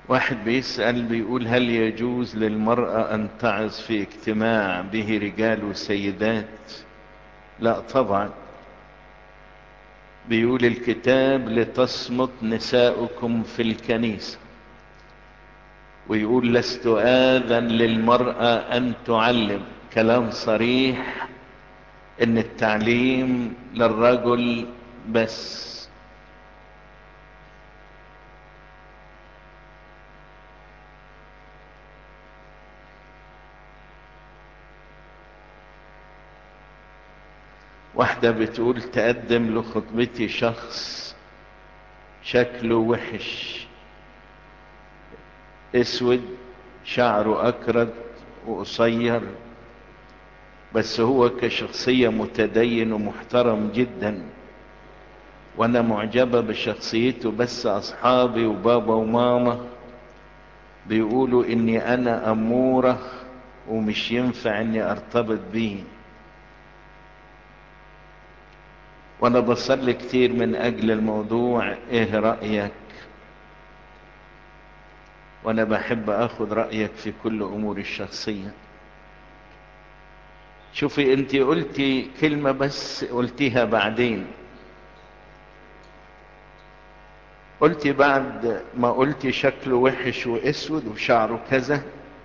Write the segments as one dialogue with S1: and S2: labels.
S1: واحد بيسأل بيقول هل يجوز للمرأة أن تعظ في اجتماع به رجال وسيدات لا طبعا بيقول الكتاب لتصمت نساؤكم في الكنيسة ويقول لست آذن للمرأة أن تعلم كلام صريح ان التعليم للرجل بس واحدة بتقول تقدم لخطبتي شخص شكله وحش اسود شعره اكرد وقصير بس هو كشخصية متدين ومحترم جدا وانا معجبة بشخصيته بس اصحابي وبابا وماما بيقولوا اني انا امورة ومش ينفع اني ارتبط بيه وانا بصلي كتير من اجل الموضوع ايه رأيك وانا بحب اخد رأيك في كل اموري الشخصية شوفي انت قلتي كلمة بس قلتيها بعدين قلتي بعد ما قلتي شكله وحش واسود وشعره كذا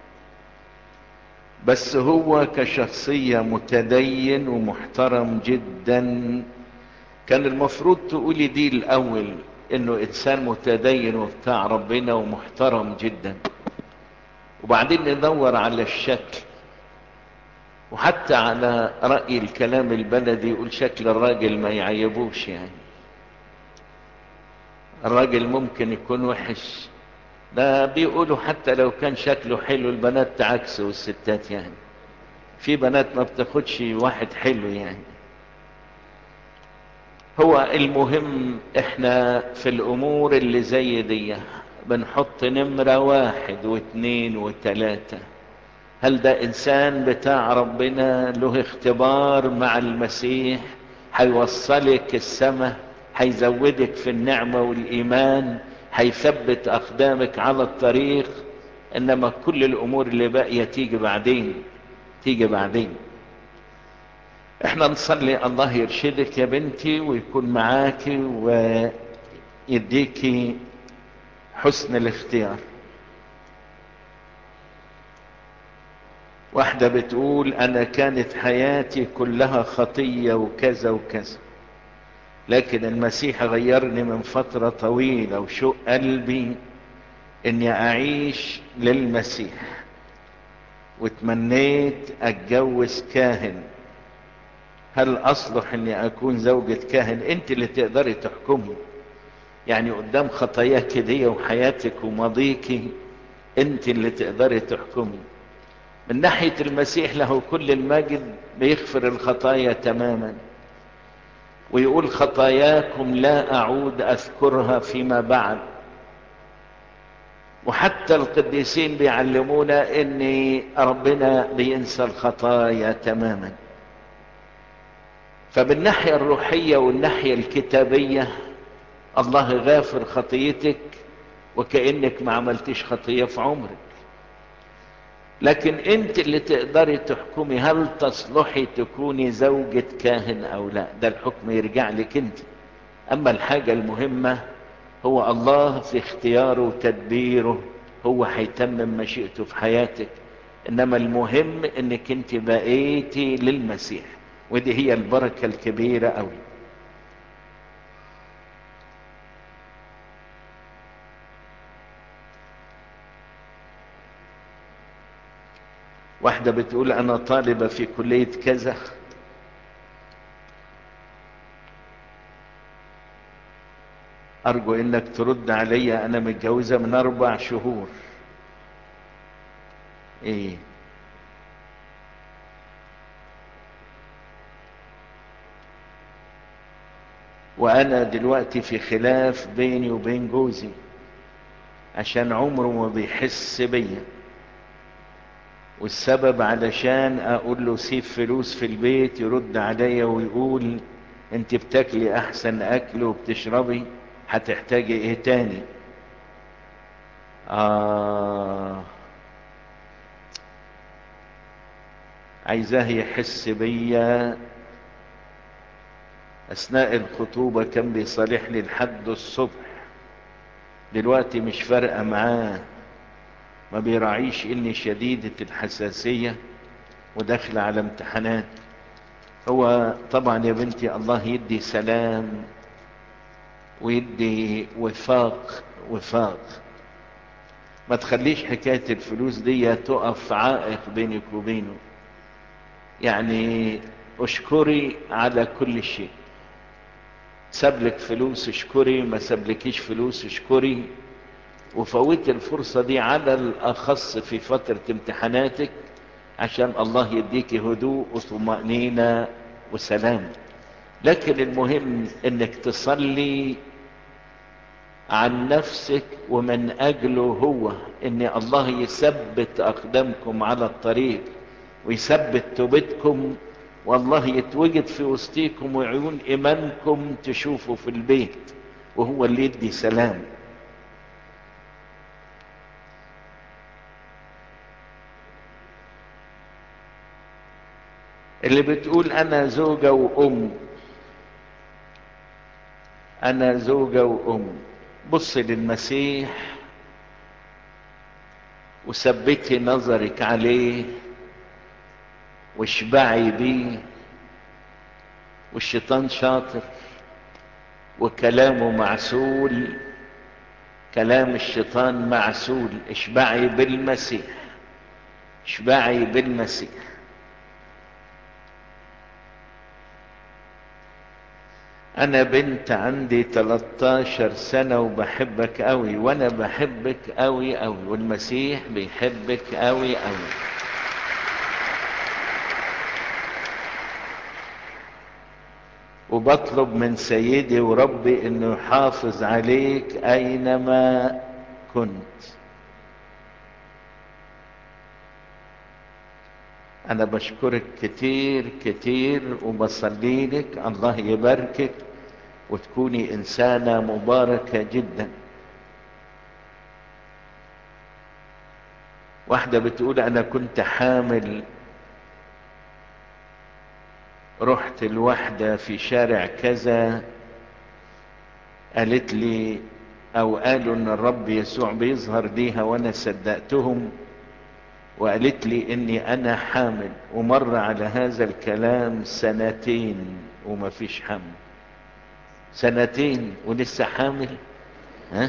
S1: بس هو كشخصية متدين ومحترم جدا كان المفروض تقولي دي الاول انه انسان متدين وبتاع ربنا ومحترم جدا وبعدين ندور على الشكل وحتى على رأي الكلام البلدي يقول شكل الراجل ما يعيبوش يعني الراجل ممكن يكون وحش ده بيقولوا حتى لو كان شكله حلو البنات تعكسه والستات يعني في بنات ما بتاخدش واحد حلو يعني هو المهم احنا في الامور اللي زي دي بنحط نمرة واحد واثنين وثلاثة هل ده انسان بتاع ربنا له اختبار مع المسيح هيوصلك السماء هيزودك في النعمة والايمان هيثبت اقدامك على الطريق انما كل الامور اللي باقية تيجي بعدين تيجي بعدين احنا نصلي الله يرشدك يا بنتي ويكون معاكي ويديكي حسن الاختيار واحدة بتقول انا كانت حياتي كلها خطية وكذا وكذا لكن المسيح غيرني من فترة طويلة وشق قلبي اني اعيش للمسيح وتمنيت اتجوز كاهن هل اصلح اني اكون زوجة كاهن انت اللي تقدري تحكمي يعني قدام خطاياك دي وحياتك وماضيك انت اللي تقدري تحكمي من ناحية المسيح له كل المجد بيغفر الخطايا تماما ويقول خطاياكم لا اعود اذكرها فيما بعد وحتى القديسين بيعلمونا ان ربنا بينسى الخطايا تماما فبالناحية الروحية والناحية الكتابية الله غافر خطيتك وكأنك ما عملتش خطية في عمرك لكن انت اللي تقدري تحكمي هل تصلحي تكوني زوجة كاهن او لا ده الحكم يرجع لك انت اما الحاجة المهمة هو الله في اختياره وتدبيره هو هيتمم مشيئته في حياتك انما المهم انك انت بقيتي للمسيح ودي هي البركة الكبيرة قوي واحدة بتقول انا طالبة في كلية كذا ارجو انك ترد عليا انا متجوزة من اربع شهور ايه وانا دلوقتي في خلاف بيني وبين جوزي عشان عمره ما بيحس بيا والسبب علشان اقول له سيب فلوس في البيت يرد عليا ويقول انت بتاكلي احسن اكل وبتشربي هتحتاجي ايه تاني آه عايزاه يحس بيا أثناء الخطوبة كان بيصالحني لحد الصبح دلوقتي مش فارقة معاه ما بيراعيش إني شديدة الحساسية وداخل على امتحانات هو طبعا يا بنتي الله يدي سلام ويدي وفاق وفاق ما تخليش حكاية الفلوس دي تقف عائق بينك وبينه يعني اشكري على كل شيء سابلك فلوس اشكري ما سابلكيش فلوس اشكري وفوت الفرصة دي على الأخص في فترة امتحاناتك عشان الله يديك هدوء وطمأنينة وسلام لكن المهم انك تصلي عن نفسك ومن اجله هو ان الله يثبت اقدامكم على الطريق ويثبت توبتكم والله يتوجد في وسطيكم وعيون ايمانكم تشوفوا في البيت وهو اللي يدي سلام اللي بتقول انا زوجة وام انا زوجة وام بص للمسيح وثبتي نظرك عليه واشبعي بيه والشيطان شاطر وكلامه معسول كلام الشيطان معسول اشبعي بالمسيح اشبعي بالمسيح انا بنت عندي 13 سنة وبحبك قوي وانا بحبك قوي قوي والمسيح بيحبك قوي قوي وبطلب من سيدي وربي انه يحافظ عليك اينما كنت انا بشكرك كتير كتير وبصلي لك الله يباركك وتكوني انسانة مباركة جدا واحدة بتقول انا كنت حامل رحت الواحدة في شارع كذا قالت لي او قالوا ان الرب يسوع بيظهر ليها وانا صدقتهم وقالت لي اني انا حامل ومر على هذا الكلام سنتين وما فيش حمل سنتين ولسه حامل ها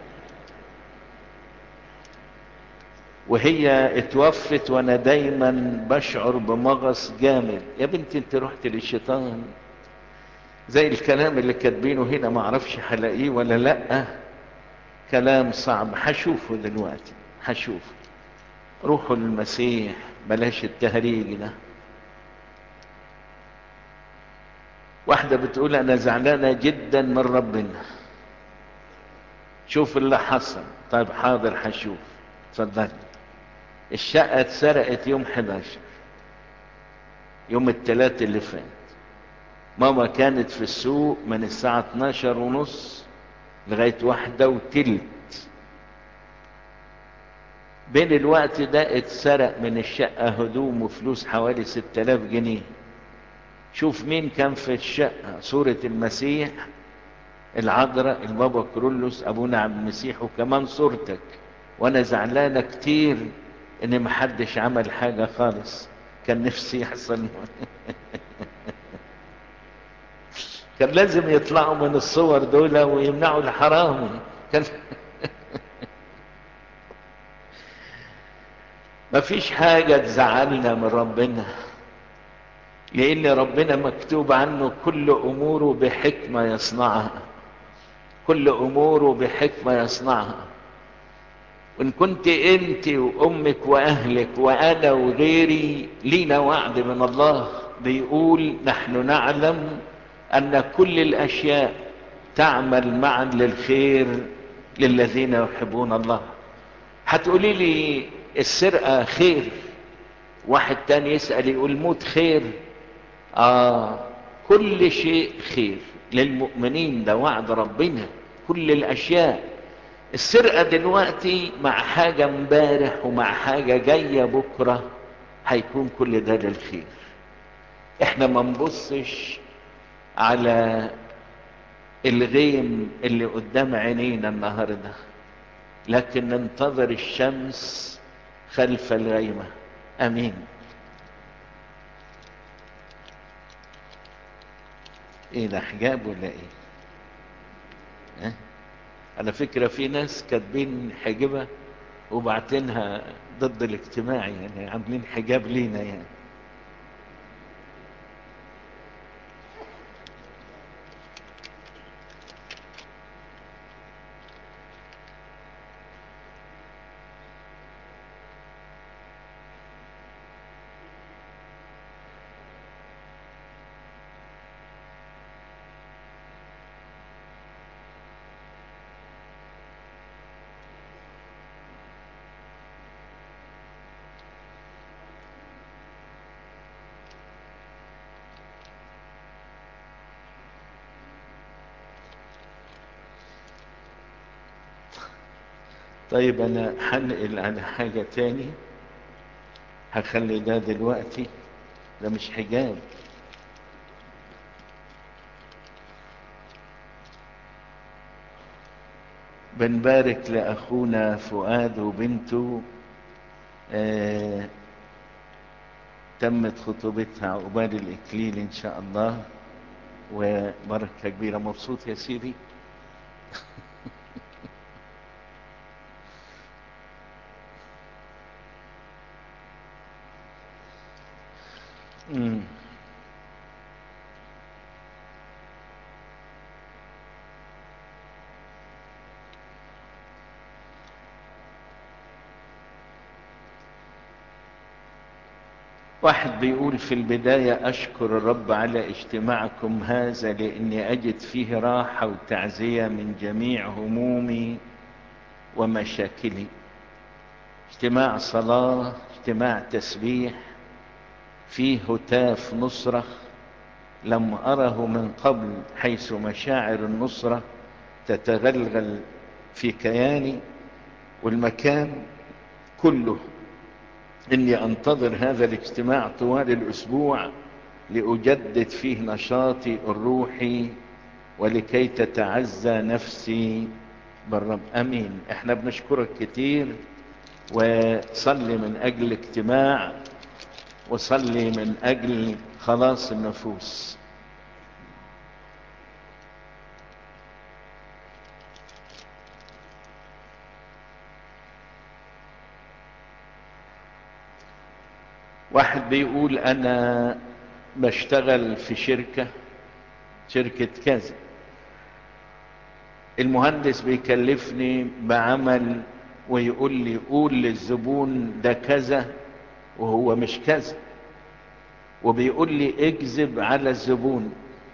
S1: وهي اتوفت وانا دايما بشعر بمغص جامد يا بنتي انت رحت للشيطان زي الكلام اللي كاتبينه هنا ما اعرفش هلاقيه ولا لا كلام صعب هشوفه دلوقتي هشوفه روحوا للمسيح بلاش التهريج ده واحدة بتقول انا زعلانة جدا من ربنا شوف اللي حصل طيب حاضر هشوف اتفضل الشقة اتسرقت يوم 11 يوم الثلاث اللي فات ماما كانت في السوق من الساعة 12 ونص لغاية واحدة وتلت بين الوقت ده اتسرق من الشقة هدوم وفلوس حوالي 6000 جنيه شوف مين كان في الشقة صورة المسيح العذراء البابا كرولوس ابونا عبد المسيح وكمان صورتك وانا زعلانة كتير ان محدش عمل حاجة خالص كان نفسي يحصل كان لازم يطلعوا من الصور دول ويمنعوا الحرامي كان مفيش حاجة تزعلنا من ربنا لان ربنا مكتوب عنه كل اموره بحكمة يصنعها كل اموره بحكمة يصنعها وان كنت انت وامك واهلك وانا وغيري لينا وعد من الله بيقول نحن نعلم ان كل الاشياء تعمل معا للخير للذين يحبون الله هتقولي لي السرقة خير واحد تاني يسأل يقول موت خير آه كل شيء خير للمؤمنين ده وعد ربنا كل الأشياء السرقة دلوقتي مع حاجة امبارح ومع حاجة جاية بكرة هيكون كل ده للخير احنا ما نبصش على الغيم اللي قدام عينينا النهارده لكن ننتظر الشمس خلف الغيمه امين ايه ده حجاب ولا ايه اه؟ على فكره في ناس كاتبين حجبه وبعتينها ضد الاجتماع يعني عاملين حجاب لينا يعني طيب انا هنقل على حاجة تاني هخلي ده دلوقتي ده مش حجاب بنبارك لأخونا فؤاد وبنته آه تمت خطوبتها عقبال الإكليل إن شاء الله وبركة كبيرة مبسوط يا سيدي مم. واحد بيقول في البداية أشكر الرب على اجتماعكم هذا لأني أجد فيه راحة وتعزية من جميع همومي ومشاكلي اجتماع صلاة اجتماع تسبيح فيه هتاف نصرة لم أره من قبل حيث مشاعر النصرة تتغلغل في كياني والمكان كله إني أنتظر هذا الاجتماع طوال الأسبوع لأجدد فيه نشاطي الروحي ولكي تتعزى نفسي بالرب أمين احنا بنشكرك كتير وصلي من أجل الاجتماع وصلي من أجل خلاص النفوس واحد بيقول أنا بشتغل في شركة شركة كذا المهندس بيكلفني بعمل ويقول لي قول للزبون ده كذا وهو مش كذا وبيقول لي اكذب على الزبون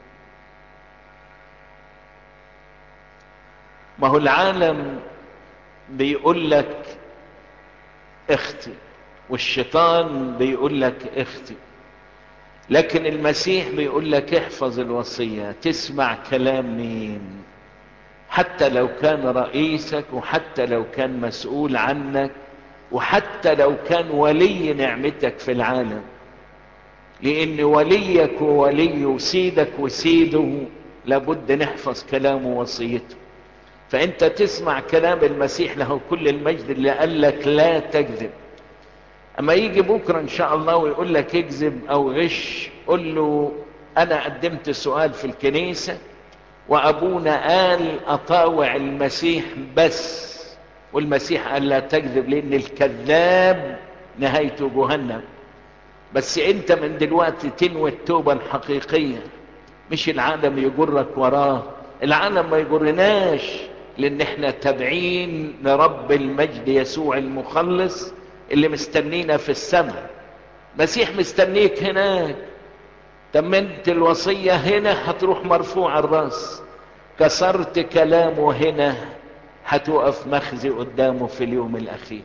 S1: ما هو العالم بيقول لك اختي والشيطان بيقول لك اختي لكن المسيح بيقول لك احفظ الوصية تسمع كلام مين حتى لو كان رئيسك وحتى لو كان مسؤول عنك وحتى لو كان ولي نعمتك في العالم لان وليك وولي وسيدك وسيده لابد نحفظ كلامه ووصيته فانت تسمع كلام المسيح له كل المجد اللي قال لك لا تكذب اما يجي بكره ان شاء الله ويقول لك اكذب او غش قل له انا قدمت سؤال في الكنيسه وابونا قال اطاوع المسيح بس والمسيح قال لا تكذب لان الكذاب نهايته جهنم بس انت من دلوقتي تنوي التوبه الحقيقيه مش العالم يجرك وراه العالم ما يجرناش لان احنا تابعين لرب المجد يسوع المخلص اللي مستنينا في السماء مسيح مستنيك هناك تمنت الوصية هنا هتروح مرفوع الراس كسرت كلامه هنا هتقف مخزي قدامه في اليوم الاخير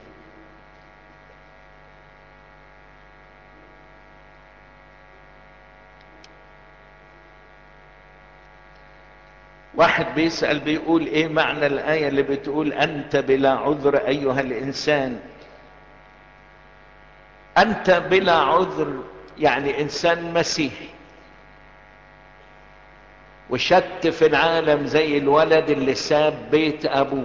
S1: واحد بيسأل بيقول ايه معنى الآية اللي بتقول انت بلا عذر ايها الانسان انت بلا عذر يعني انسان مسيحي وشت في العالم زي الولد اللي ساب بيت ابوه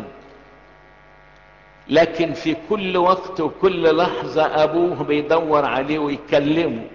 S1: لكن في كل وقت وكل لحظة ابوه بيدور عليه ويكلمه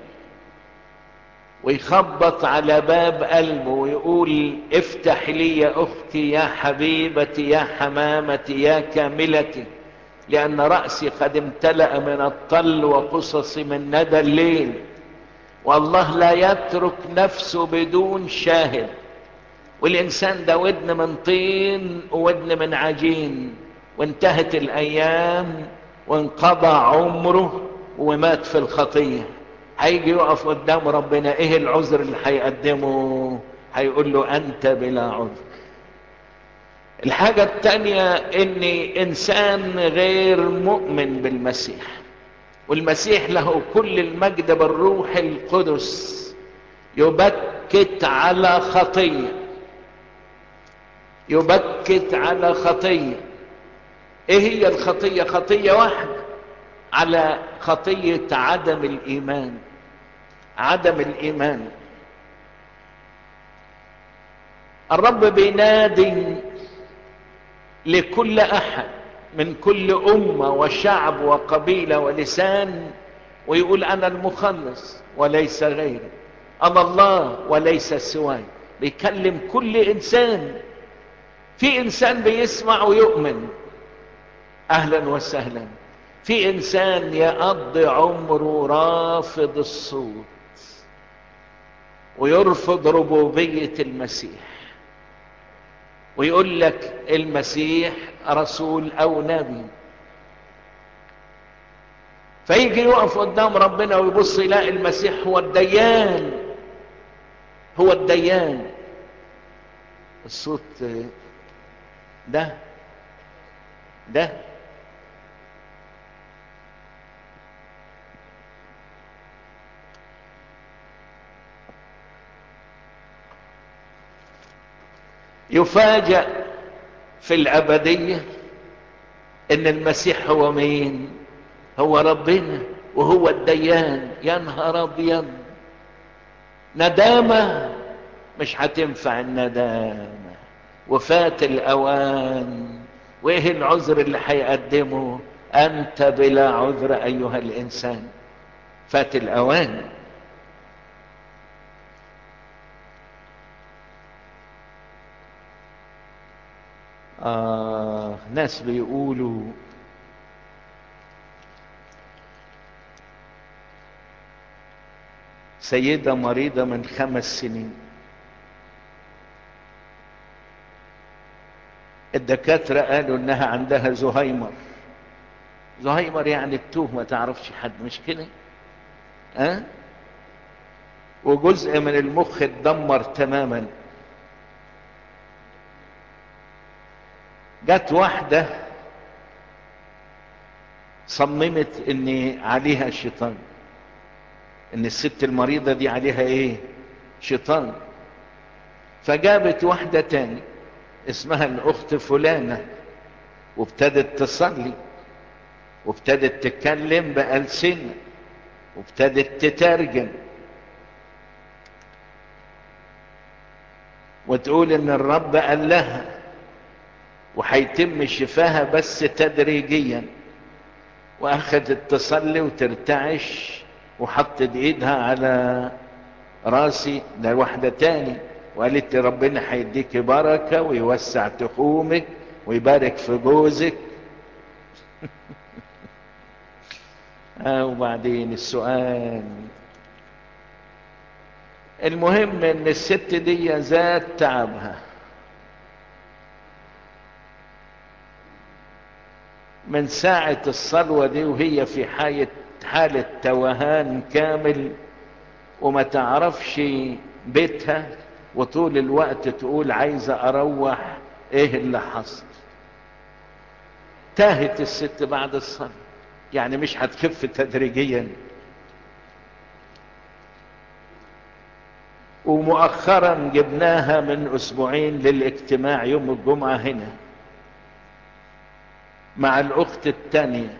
S1: ويخبط على باب قلبه ويقول افتح لي يا اختي يا حبيبتي يا حمامتي يا كاملتي لان رأسي قد امتلأ من الطل وقصصي من ندى الليل والله لا يترك نفسه بدون شاهد والانسان ده ودن من طين وودن من عجين وانتهت الايام وانقضى عمره ومات في الخطيه هيجي يقف قدام ربنا ايه العذر اللي هيقدمه هيقول له انت بلا عذر الحاجة التانية اني انسان غير مؤمن بالمسيح والمسيح له كل المجد بالروح القدس يبكت على خطية يبكت على خطية ايه هي الخطية خطية واحدة على خطية عدم الايمان عدم الايمان الرب بينادي لكل احد من كل امه وشعب وقبيله ولسان ويقول انا المخلص وليس غيري انا الله وليس سواي بيكلم كل انسان في انسان بيسمع ويؤمن اهلا وسهلا في انسان يقضي عمره رافض الصوت ويرفض ربوبيه المسيح ويقول لك المسيح رسول او نبي فيجي يقف قدام ربنا ويبص يلاقي المسيح هو الديان هو الديان الصوت ده ده يفاجأ في الأبدية إن المسيح هو مين؟ هو ربنا وهو الديان يا نهار أبيض ندامة مش هتنفع الندامة وفات الأوان وإيه العذر اللي هيقدمه؟ أنت بلا عذر أيها الإنسان فات الأوان آه ناس بيقولوا سيدة مريضة من خمس سنين الدكاترة قالوا انها عندها زهايمر زهايمر يعني التوه ما تعرفش حد مش كده أه؟ وجزء من المخ اتدمر تماما جت واحدة صممت ان عليها شيطان ان الست المريضة دي عليها ايه شيطان فجابت واحدة تاني اسمها الاخت فلانة وابتدت تصلي وابتدت تتكلم بألسنة وابتدت تترجم وتقول ان الرب قال لها وهيتم شفاها بس تدريجيا واخذت تصلي وترتعش وحطت ايدها على راسي ده واحدة تاني وقالت لي ربنا هيديك بركة ويوسع تخومك ويبارك في جوزك آه وبعدين السؤال المهم ان الست دي زاد تعبها من ساعة الصلوة دي وهي في حالة حالة توهان كامل وما تعرفش بيتها وطول الوقت تقول عايزة اروح ايه اللي حصل تاهت الست بعد الصلاة يعني مش هتخف تدريجيا ومؤخرا جبناها من اسبوعين للاجتماع يوم الجمعة هنا مع الاخت التانية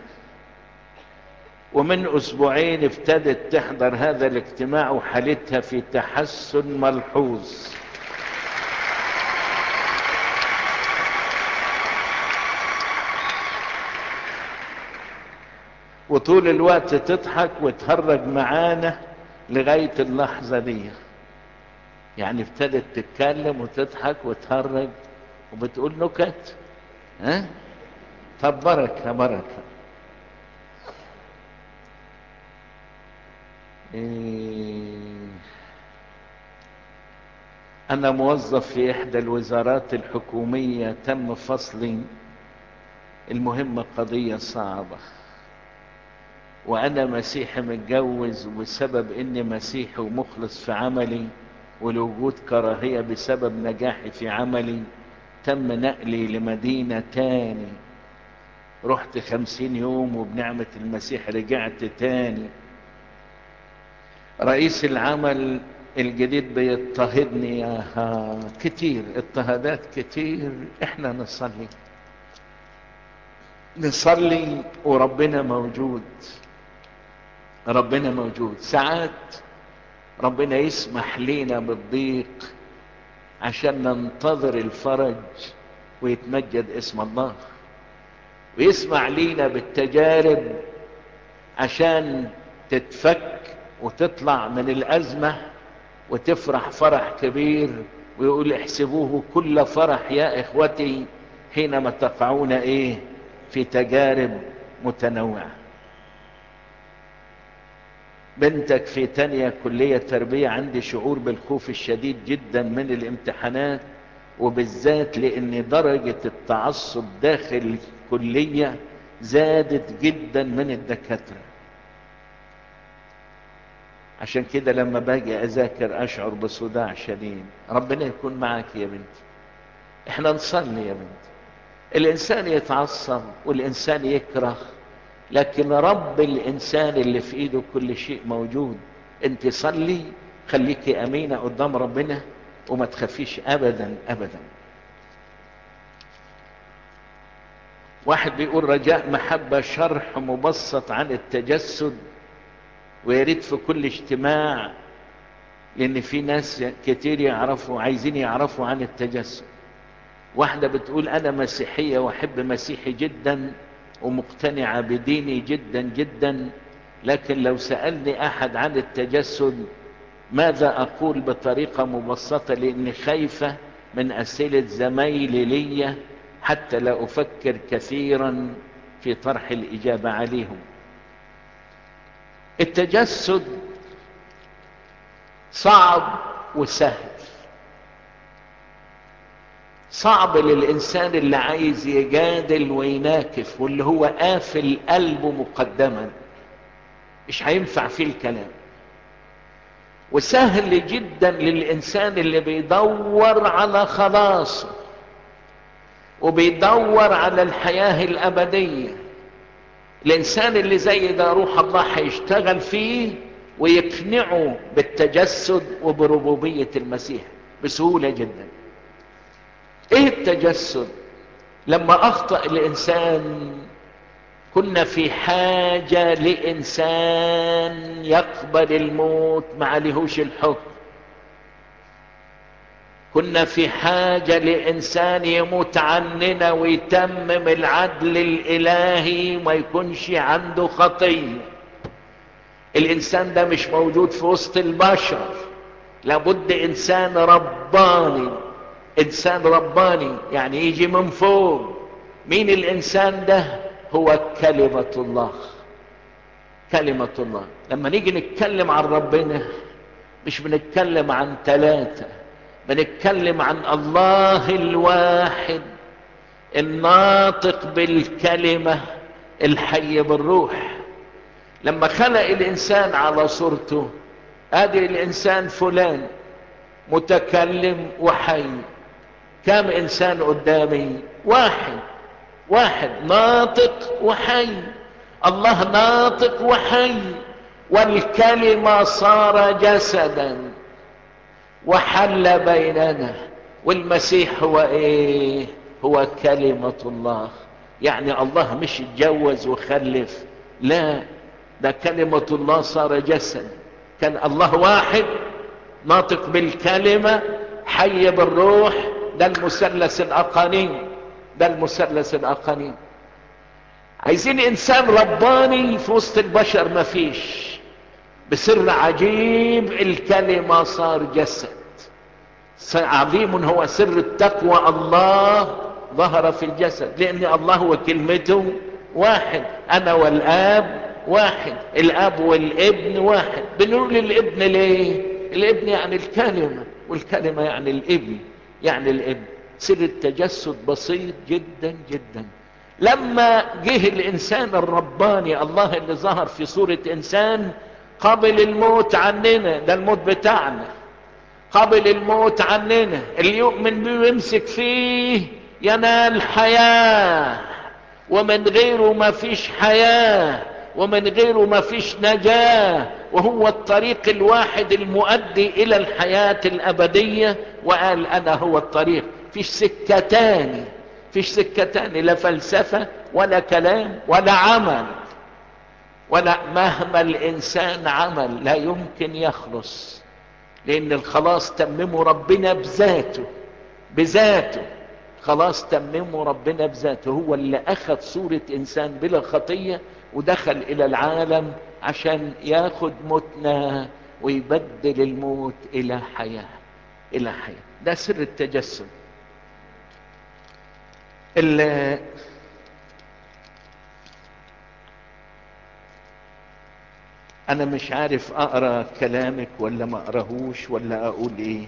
S1: ومن اسبوعين ابتدت تحضر هذا الاجتماع وحالتها في تحسن ملحوظ وطول الوقت تضحك وتهرج معانا لغاية اللحظة دي يعني ابتدت تتكلم وتضحك وتهرج وبتقول نكت ها طب بركة بركة إيه أنا موظف في إحدى الوزارات الحكومية تم فصلي المهمة قضية صعبة وأنا مسيحي متجوز وبسبب إني مسيحي ومخلص في عملي ولوجود كراهية بسبب نجاحي في عملي تم نقلي لمدينة تاني رحت خمسين يوم وبنعمة المسيح رجعت تاني رئيس العمل الجديد بيضطهدني يا كتير اضطهادات كتير احنا نصلي نصلي وربنا موجود ربنا موجود ساعات ربنا يسمح لينا بالضيق عشان ننتظر الفرج ويتمجد اسم الله ويسمع لينا بالتجارب عشان تتفك وتطلع من الأزمة وتفرح فرح كبير ويقول احسبوه كل فرح يا إخوتي حينما تقعون إيه في تجارب متنوعة بنتك في تانية كلية تربية عندي شعور بالخوف الشديد جدا من الامتحانات وبالذات لان درجة التعصب داخل الكلية زادت جدا من الدكاترة عشان كده لما باجي اذاكر اشعر بصداع شديد ربنا يكون معك يا بنتي احنا نصلي يا بنتي الانسان يتعصب والانسان يكره لكن رب الانسان اللي في ايده كل شيء موجود انت صلي خليكي امينة قدام ربنا وما تخافيش ابدا ابدا واحد بيقول رجاء محبة شرح مبسط عن التجسد ويريد في كل اجتماع لان في ناس كتير يعرفوا عايزين يعرفوا عن التجسد واحدة بتقول انا مسيحية واحب مسيحي جدا ومقتنعة بديني جدا جدا لكن لو سألني احد عن التجسد ماذا اقول بطريقة مبسطة لاني خايفة من اسئلة زمايلي لي حتى لا افكر كثيرا في طرح الاجابة عليهم التجسد صعب وسهل صعب للإنسان اللي عايز يجادل ويناكف واللي هو قافل قلبه مقدما مش هينفع فيه الكلام وسهل جدا للإنسان اللي بيدور على خلاصه وبيدور على الحياة الأبدية الإنسان اللي زي ده روح الله هيشتغل فيه ويقنعه بالتجسد وبربوبية المسيح بسهولة جدا ايه التجسد لما اخطأ الانسان كنا في حاجة لانسان يقبل الموت ما عليهوش الحكم كنا في حاجة لإنسان يموت عننا ويتمم العدل الإلهي ما يكونش عنده خطية الإنسان ده مش موجود في وسط البشر لابد إنسان رباني إنسان رباني يعني يجي من فوق مين الإنسان ده هو كلمة الله كلمة الله لما نيجي نتكلم عن ربنا مش بنتكلم عن ثلاثة بنتكلم عن الله الواحد الناطق بالكلمة الحي بالروح لما خلق الانسان على صورته ادي الانسان فلان متكلم وحي كم انسان قدامي واحد واحد ناطق وحي الله ناطق وحي والكلمة صار جسدا وحل بيننا والمسيح هو ايه هو كلمة الله يعني الله مش اتجوز وخلف لا ده كلمة الله صار جسد كان الله واحد ناطق بالكلمة حي بالروح ده المثلث الاقانيم ده المثلث الاقانيم عايزين انسان رباني في وسط البشر مفيش بسر عجيب الكلمة صار جسد عظيم هو سر التقوى الله ظهر في الجسد لان الله وكلمته واحد انا والاب واحد الاب والابن واحد بنقول الابن ليه الابن يعني الكلمة والكلمة يعني الابن يعني الابن سر التجسد بسيط جدا جدا لما جه الانسان الرباني الله اللي ظهر في صورة انسان قبل الموت عننا ده الموت بتاعنا قبل الموت عننا اللي يؤمن بيه ويمسك فيه ينال حياة ومن غيره ما فيش حياة ومن غيره ما فيش نجاة وهو الطريق الواحد المؤدي الى الحياة الابدية وقال انا هو الطريق فيش سكة تاني فيش سكة تاني لا فلسفة ولا كلام ولا عمل ولا مهما الانسان عمل لا يمكن يخلص لان الخلاص تممه ربنا بذاته بذاته خلاص تممه ربنا بذاته هو اللي اخذ صورة انسان بلا خطية ودخل الى العالم عشان ياخد موتنا ويبدل الموت الى حياة الى حياة ده سر التجسد انا مش عارف اقرا كلامك ولا ما اقراهوش ولا اقول ايه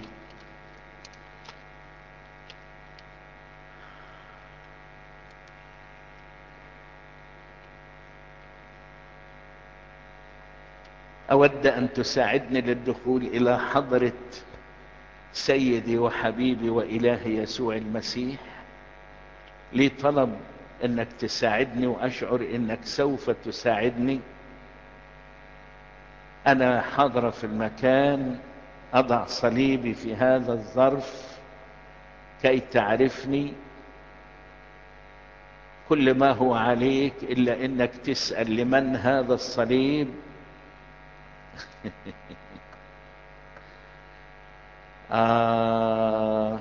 S1: اود ان تساعدني للدخول الى حضرة سيدي وحبيبي والهي يسوع المسيح لي طلب انك تساعدني واشعر انك سوف تساعدني انا حاضرة في المكان اضع صليبي في هذا الظرف كي تعرفني كل ما هو عليك الا انك تسأل لمن هذا الصليب آه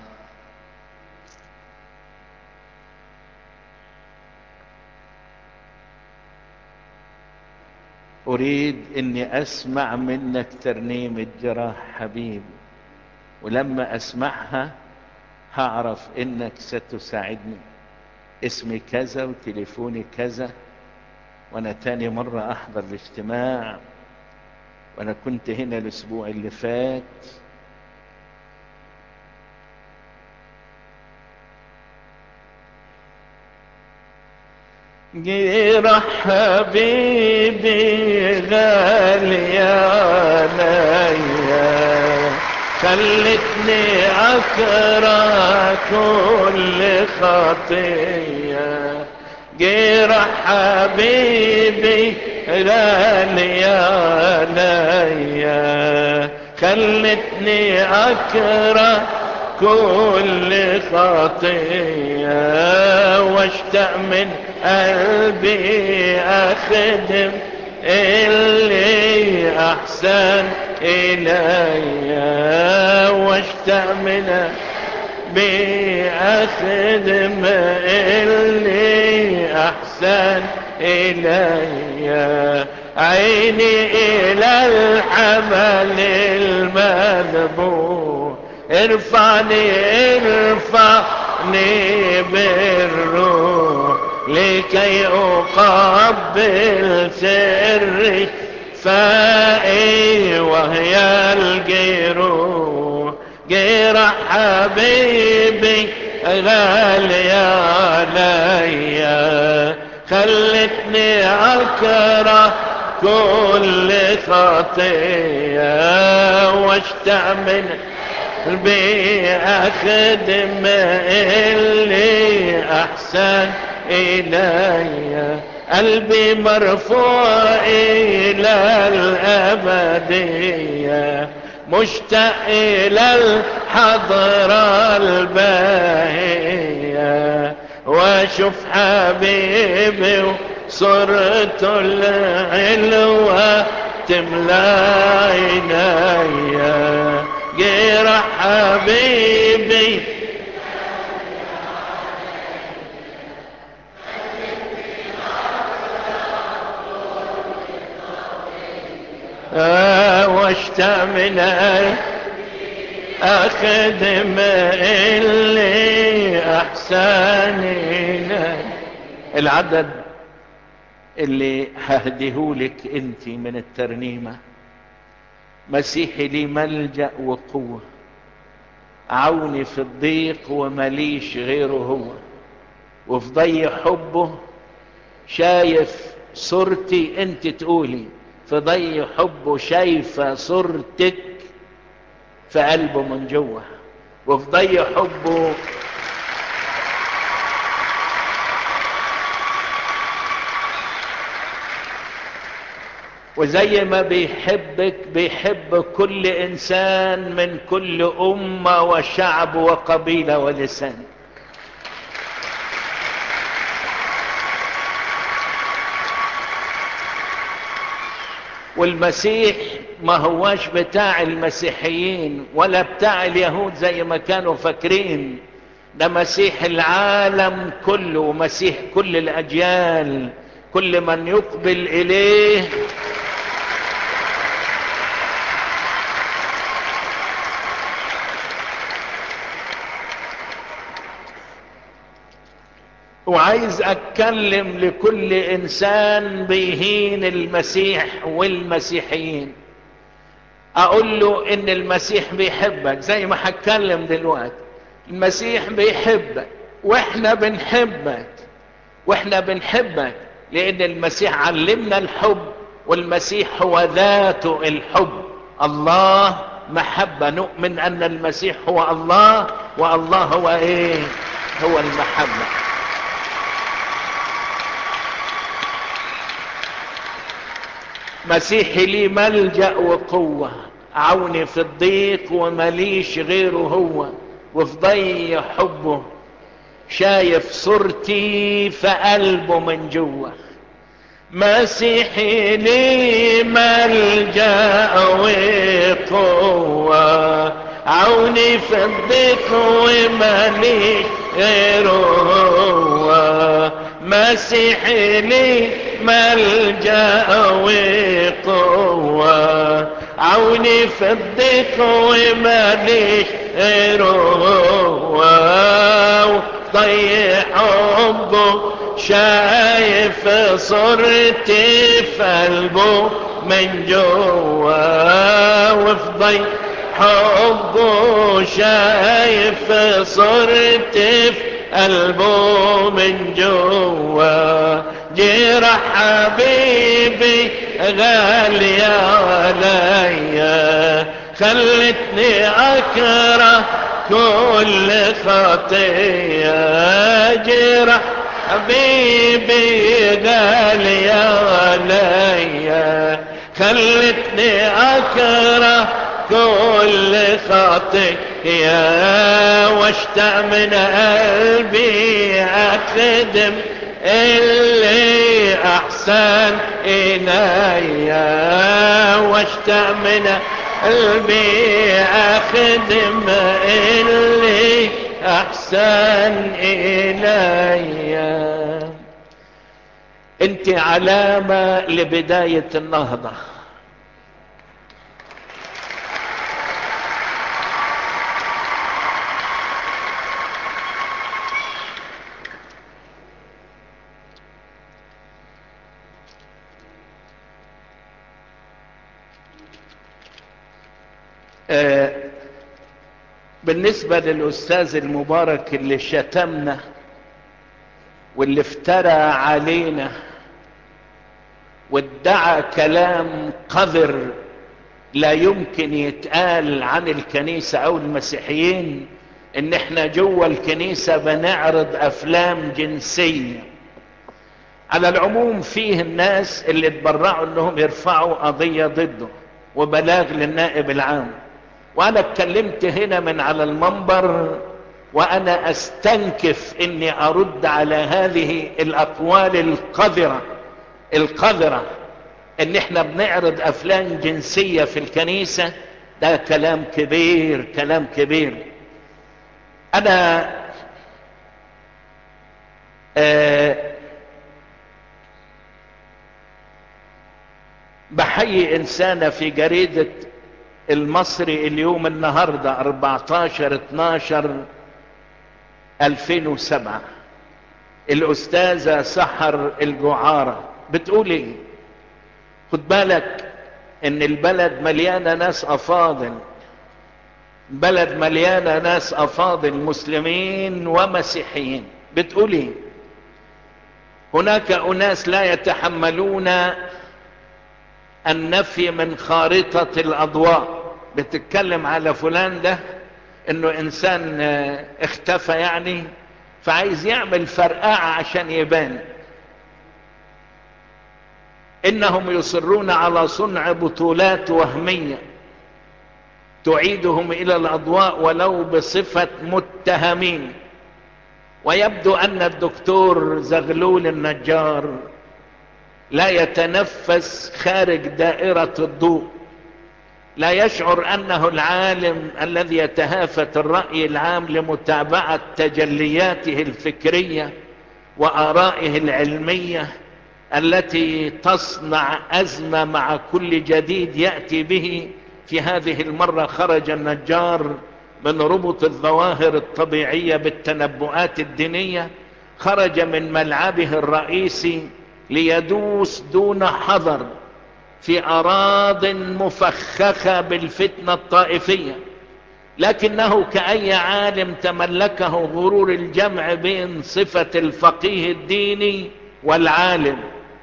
S1: اريد اني اسمع منك ترنيم الجراح حبيبي ولما اسمعها هعرف انك ستساعدني اسمي كذا وتليفوني كذا وانا تاني مرة احضر الاجتماع وانا كنت هنا الاسبوع اللي فات جرح حبيبي غالي عليا خلتني اكره كل خطيه جرح حبيبي غالي عليا خلتني اكره كل خطيه واشتاق من قلبي اخدم اللي احسن الي واشتاق من بأخدم اللي احسن الي عيني الى الحمل المذبوح ارفعني ارفعني بالروح لكي اقبل سري فائي وهي الجروح جرح حبيبي غالي عليا خلتني اكره كل خطيه واشتاق من بأخدم اللي أحسن إلي قلبي مرفوع إلى الأبدية مشتاق إلى الحضرة الباهية واشوف حبيبي وصورته العلوة تملى عينيا جرح حبيبي آه واشتاق من اخدم اللي احسن إلي. العدد اللي ههديهولك انت من الترنيمة مسيحي لي ملجأ وقوة عوني في الضيق ومليش غيره هو وفي ضي حبه شايف صورتي انت تقولي في ضي حبه شايفة صورتك في قلبه من جوه وفي ضي حبه وزي ما بيحبك بيحب كل انسان من كل امه وشعب وقبيله ولسان والمسيح ما هواش بتاع المسيحيين ولا بتاع اليهود زي ما كانوا فاكرين ده مسيح العالم كله مسيح كل الاجيال كل من يقبل اليه وعايز اتكلم لكل انسان بيهين المسيح والمسيحيين اقول له ان المسيح بيحبك زي ما هتكلم دلوقتي المسيح بيحبك واحنا بنحبك واحنا بنحبك لان المسيح علمنا الحب والمسيح هو ذاته الحب الله محبة نؤمن ان المسيح هو الله والله هو ايه هو المحبة مسيحي لي ملجأ وقوة عوني في الضيق ومليش غيره هو وفي ضي حبه شايف صورتي في قلبه من جوه مسيحي لي ملجأ وقوة عوني في الضيق ومليش غيره هو مسيحي لي ملجأ وقوة عوني في الضيق وماليش غيره هو ضيع حبه شايف صورتي في قلبه من جوا وفي ضيع حبه شايف صورتي في قلبه من جوا جرح حبيبي غالية عليا خلتني أكره كل خطية جرح حبيبي غالية عليا خلتني أكره كل خطية واشتاق من قلبي أخدم اللي احسن اليا واشتاق من قلبي اخدم اللي احسن اليا انت علامة لبداية النهضة آه بالنسبة للأستاذ المبارك اللي شتمنا واللي افترى علينا وادعى كلام قذر لا يمكن يتقال عن الكنيسة او المسيحيين ان احنا جوه الكنيسة بنعرض افلام جنسية على العموم فيه الناس اللي اتبرعوا انهم يرفعوا قضية ضده وبلاغ للنائب العام وانا اتكلمت هنا من على المنبر وانا استنكف اني ارد على هذه الاقوال القذرة القذرة ان احنا بنعرض افلام جنسية في الكنيسة ده كلام كبير كلام كبير انا آه بحيي انسانة في جريدة المصري اليوم النهاردة 14 12 2007 الاستاذة سحر الجعارة بتقول ايه خد بالك ان البلد مليانة ناس افاضل بلد مليانة ناس افاضل مسلمين ومسيحيين بتقول ايه هناك اناس لا يتحملون النفي من خارطة الاضواء بتتكلم على فلان ده انه انسان اختفى يعني فعايز يعمل فرقعة عشان يبان انهم يصرون على صنع بطولات وهمية تعيدهم الى الاضواء ولو بصفة متهمين ويبدو ان الدكتور زغلول النجار لا يتنفس خارج دائرة الضوء لا يشعر انه العالم الذي يتهافت الرأي العام لمتابعة تجلياته الفكرية وارائه العلمية التي تصنع ازمة مع كل جديد يأتي به في هذه المرة خرج النجار من ربط الظواهر الطبيعية بالتنبؤات الدينية خرج من ملعبه الرئيسي ليدوس دون حذر في اراض مفخخة بالفتنة الطائفية لكنه كأي عالم تملكه غرور الجمع بين صفة الفقيه الديني والعالم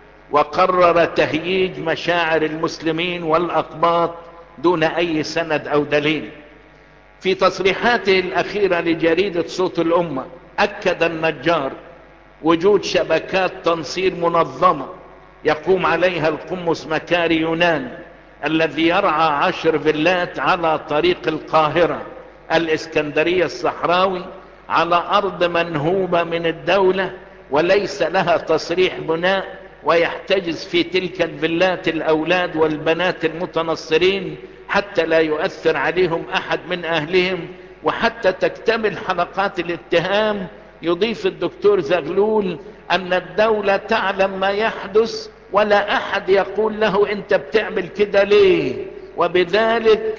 S1: وقرر تهييج مشاعر المسلمين والأقباط دون أي سند أو دليل في تصريحاته الأخيرة لجريدة صوت الأمة أكد النجار وجود شبكات تنصير منظمة يقوم عليها القمص مكاري يونان الذي يرعى عشر فيلات على طريق القاهرة الإسكندرية الصحراوي على أرض منهوبة من الدولة وليس لها تصريح بناء ويحتجز في تلك الفيلات الأولاد والبنات المتنصرين حتى لا يؤثر عليهم أحد من أهلهم وحتى تكتمل حلقات الاتهام يضيف الدكتور زغلول أن الدولة تعلم ما يحدث ولا أحد يقول له أنت بتعمل كده ليه وبذلك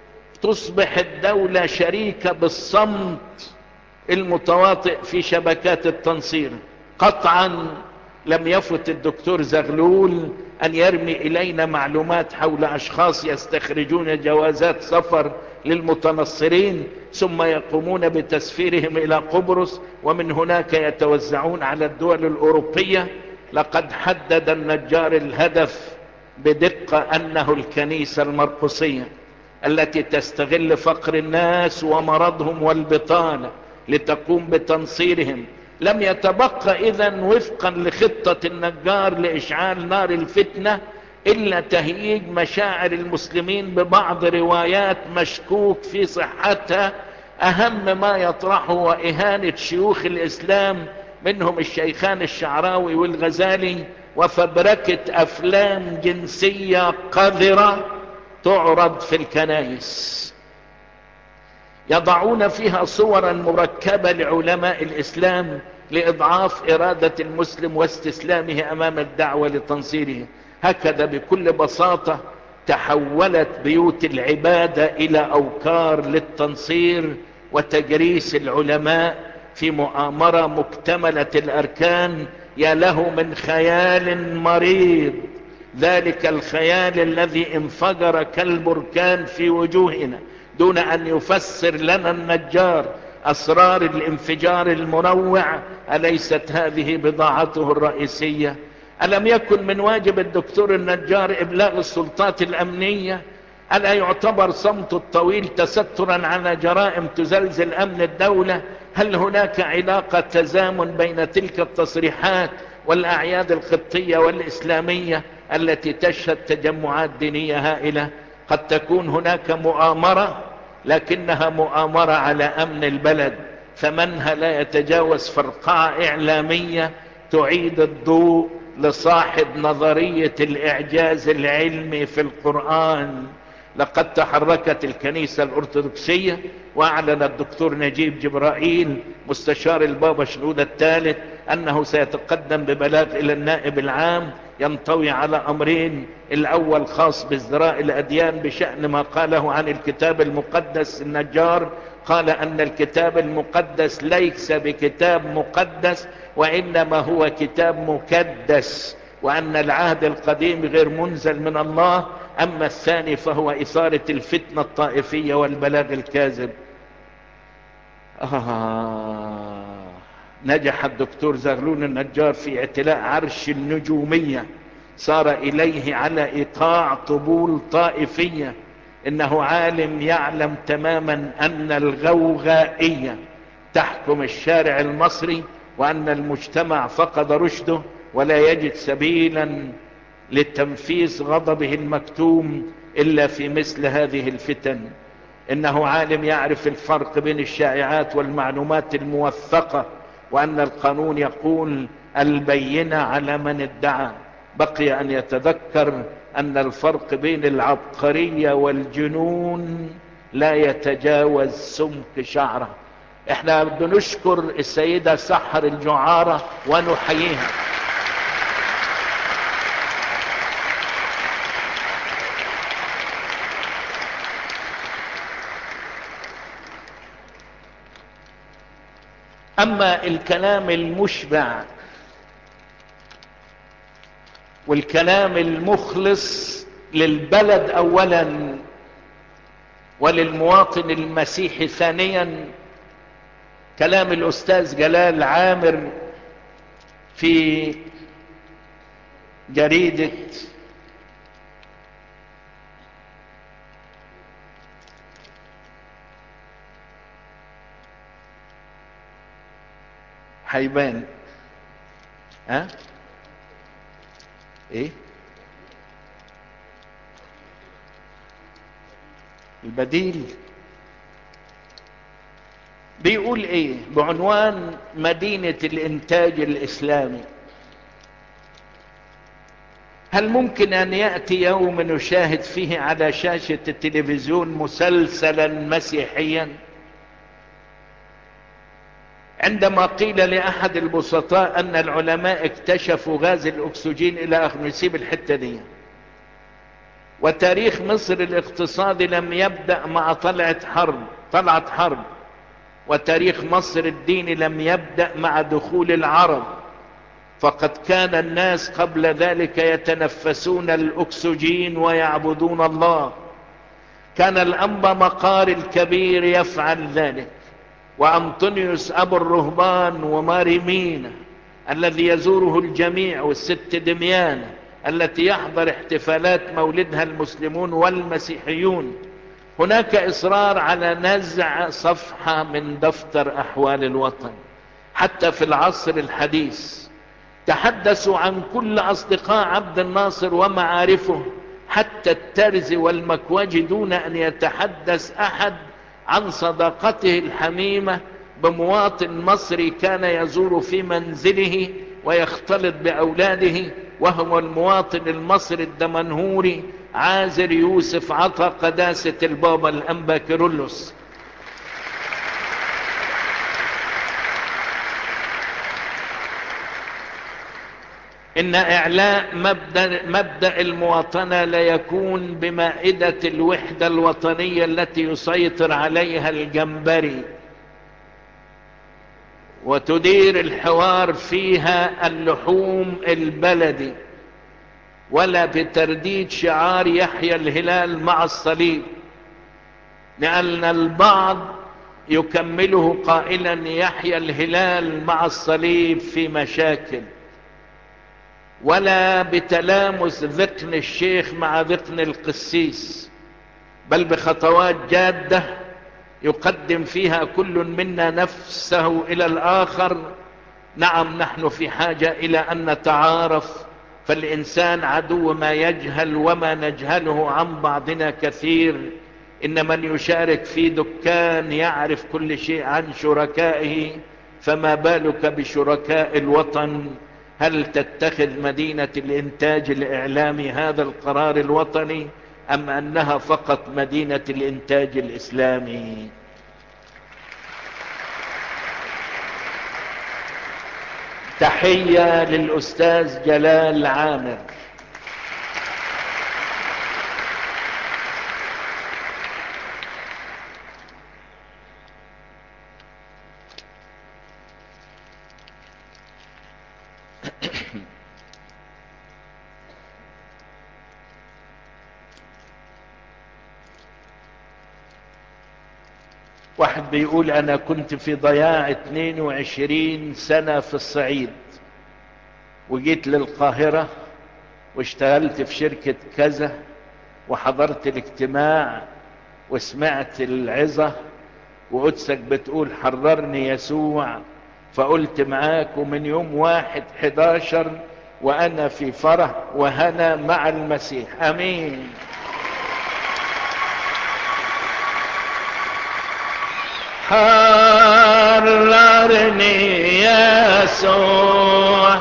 S1: تصبح الدولة شريكة بالصمت المتواطئ في شبكات التنصير قطعا لم يفت الدكتور زغلول أن يرمي إلينا معلومات حول أشخاص يستخرجون جوازات سفر للمتنصرين ثم يقومون بتسفيرهم إلى قبرص ومن هناك يتوزعون على الدول الأوروبية لقد حدد النجار الهدف بدقة أنه الكنيسة المرقسية التي تستغل فقر الناس ومرضهم والبطالة لتقوم بتنصيرهم لم يتبقى اذا وفقا لخطة النجار لاشعال نار الفتنة الا تهييج مشاعر المسلمين ببعض روايات مشكوك في صحتها اهم ما يطرحه واهانة شيوخ الاسلام منهم الشيخان الشعراوي والغزالي وفبركة افلام جنسية قذرة تعرض في الكنائس يضعون فيها صورا مركبة لعلماء الاسلام لاضعاف ارادة المسلم واستسلامه امام الدعوة لتنصيره هكذا بكل بساطة تحولت بيوت العبادة الى اوكار للتنصير وتجريس العلماء في مؤامرة مكتملة الاركان يا له من خيال مريض ذلك الخيال الذي انفجر كالبركان في وجوهنا دون ان يفسر لنا النجار اسرار الانفجار المروع اليست هذه بضاعته الرئيسية الم يكن من واجب الدكتور النجار ابلاغ السلطات الامنية الا يعتبر صمت الطويل تسترا على جرائم تزلزل امن الدولة هل هناك علاقة تزامن بين تلك التصريحات والاعياد القبطية والاسلامية التي تشهد تجمعات دينية هائلة قد تكون هناك مؤامرة لكنها مؤامرة على امن البلد ثمنها لا يتجاوز فرقعة اعلامية تعيد الضوء لصاحب نظرية الاعجاز العلمي في القرآن لقد تحركت الكنيسة الارثوذكسية واعلن الدكتور نجيب جبرائيل مستشار البابا شنودة الثالث انه سيتقدم ببلاغ الى النائب العام ينطوي على امرين الاول خاص بازدراء الاديان بشأن ما قاله عن الكتاب المقدس النجار قال ان الكتاب المقدس ليس بكتاب مقدس وانما هو كتاب مكدس وان العهد القديم غير منزل من الله اما الثاني فهو اثارة الفتنة الطائفية والبلاغ الكاذب آه نجح الدكتور زغلول النجار في اعتلاء عرش النجومية صار اليه على ايقاع طبول طائفية انه عالم يعلم تماما ان الغوغائية تحكم الشارع المصري وان المجتمع فقد رشده ولا يجد سبيلا لتنفيذ غضبه المكتوم الا في مثل هذه الفتن انه عالم يعرف الفرق بين الشائعات والمعلومات الموثقة وان القانون يقول البينة على من ادعى بقي ان يتذكر ان الفرق بين العبقرية والجنون لا يتجاوز سمك شعره احنا بنشكر السيدة سحر الجعارة ونحييها اما الكلام المشبع والكلام المخلص للبلد اولا وللمواطن المسيحي ثانيا كلام الاستاذ جلال عامر في جريدة هيبان ها ايه البديل بيقول ايه بعنوان مدينة الانتاج الاسلامي هل ممكن ان يأتي يوم نشاهد فيه على شاشة التلفزيون مسلسلا مسيحيا عندما قيل لأحد البسطاء أن العلماء اكتشفوا غاز الأكسجين إلى آخر نسيب الحتة دي وتاريخ مصر الاقتصادي لم يبدأ مع طلعة حرب طلعت حرب وتاريخ مصر الديني لم يبدأ مع دخول العرب فقد كان الناس قبل ذلك يتنفسون الأكسجين ويعبدون الله كان الأنبا مقار الكبير يفعل ذلك وأنطونيوس أبو الرهبان وماريمينا الذي يزوره الجميع والست دميان التي يحضر احتفالات مولدها المسلمون والمسيحيون هناك إصرار على نزع صفحة من دفتر أحوال الوطن حتى في العصر الحديث تحدثوا عن كل أصدقاء عبد الناصر ومعارفه حتى الترز والمكواج دون أن يتحدث أحد عن صداقته الحميمة بمواطن مصري كان يزور في منزله ويختلط بأولاده وهو المواطن المصري الدمنهوري عازر يوسف عطا قداسة البابا الأنبا كيرلس إن إعلاء مبدأ, مبدأ المواطنة لا يكون بمائدة الوحدة الوطنية التي يسيطر عليها الجمبري وتدير الحوار فيها اللحوم البلدي ولا بترديد شعار يحيى الهلال مع الصليب لأن البعض يكمله قائلا يحيى الهلال مع الصليب في مشاكل ولا بتلامس ذقن الشيخ مع ذقن القسيس بل بخطوات جادة يقدم فيها كل منا نفسه إلى الآخر نعم نحن في حاجة إلى أن نتعارف فالإنسان عدو ما يجهل وما نجهله عن بعضنا كثير إن من يشارك في دكان يعرف كل شيء عن شركائه فما بالك بشركاء الوطن هل تتخذ مدينة الإنتاج الإعلامي هذا القرار الوطني أم أنها فقط مدينة الإنتاج الإسلامي تحية للأستاذ جلال عامر واحد بيقول انا كنت في ضياع 22 سنة في الصعيد وجيت للقاهرة واشتغلت في شركة كذا وحضرت الاجتماع وسمعت العظة وقدسك بتقول حررني يسوع فقلت معاك ومن يوم واحد حداشر وانا في فرح وهنا مع المسيح امين حررني يسوع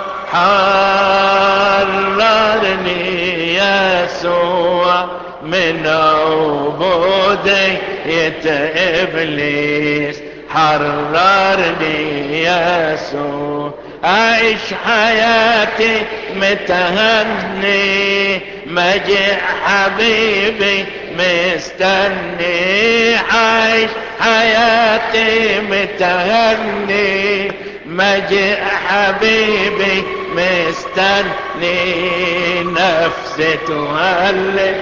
S1: حررني يسوع من عبودية إبليس حررني يسوع أعيش حياتي متهني مجيء حبيبي مستني عايش حياتي متهني مجيء حبيبي مستني نفسي تهلل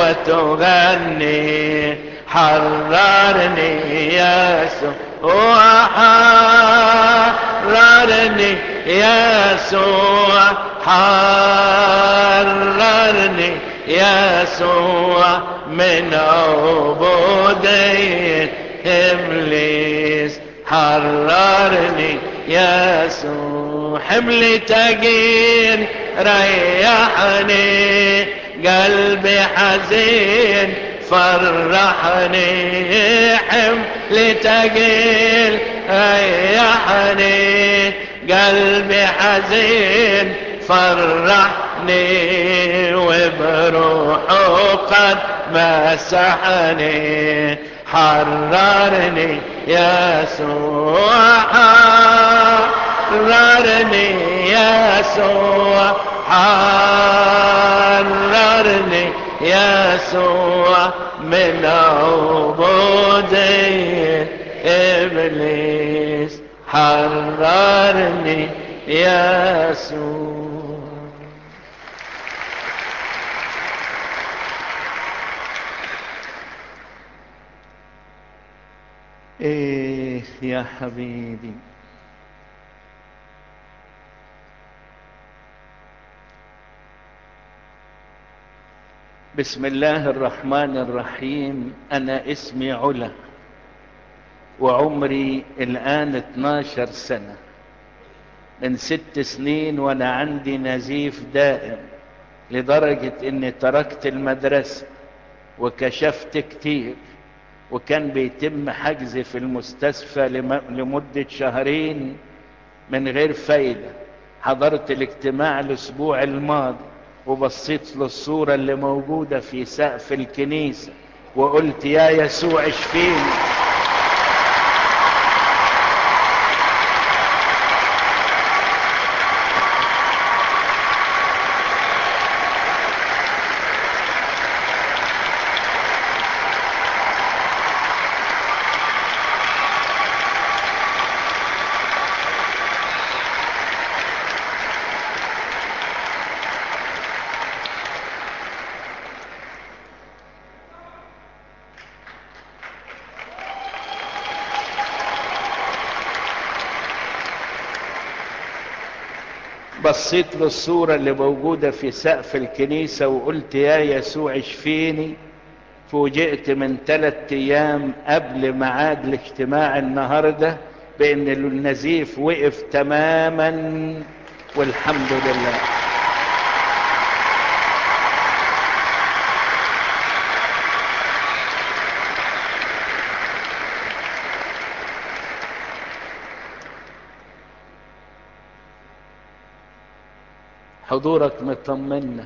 S1: وتغني حررني يسوع حررني يسوع حررني يسوع من عبودية إبليس حررني يسوع حملي تقيل ريحني قلبي حزين فرحني حملي تقيل ريحني قلبي حزين فرحني وبروحه قد مسحني حررني يسوع حررني يسوع حررني يسوع من عبودية إبليس حررني يسوع ايه يا حبيبي بسم الله الرحمن الرحيم انا اسمي علا وعمري الان 12 سنة من ست سنين وانا عندي نزيف دائم لدرجة اني تركت المدرسة وكشفت كتير وكان بيتم حجزي في المستشفى لمدة شهرين من غير فايدة حضرت الاجتماع الاسبوع الماضي وبصيت للصورة اللي موجودة في سقف الكنيسة وقلت يا يسوع اشفيني بصيت للصورة اللي موجودة في سقف الكنيسة وقلت يا يسوع اشفيني فوجئت من ثلاثة ايام قبل ميعاد الاجتماع النهاردة بان النزيف وقف تماما والحمد لله حضورك مطمنا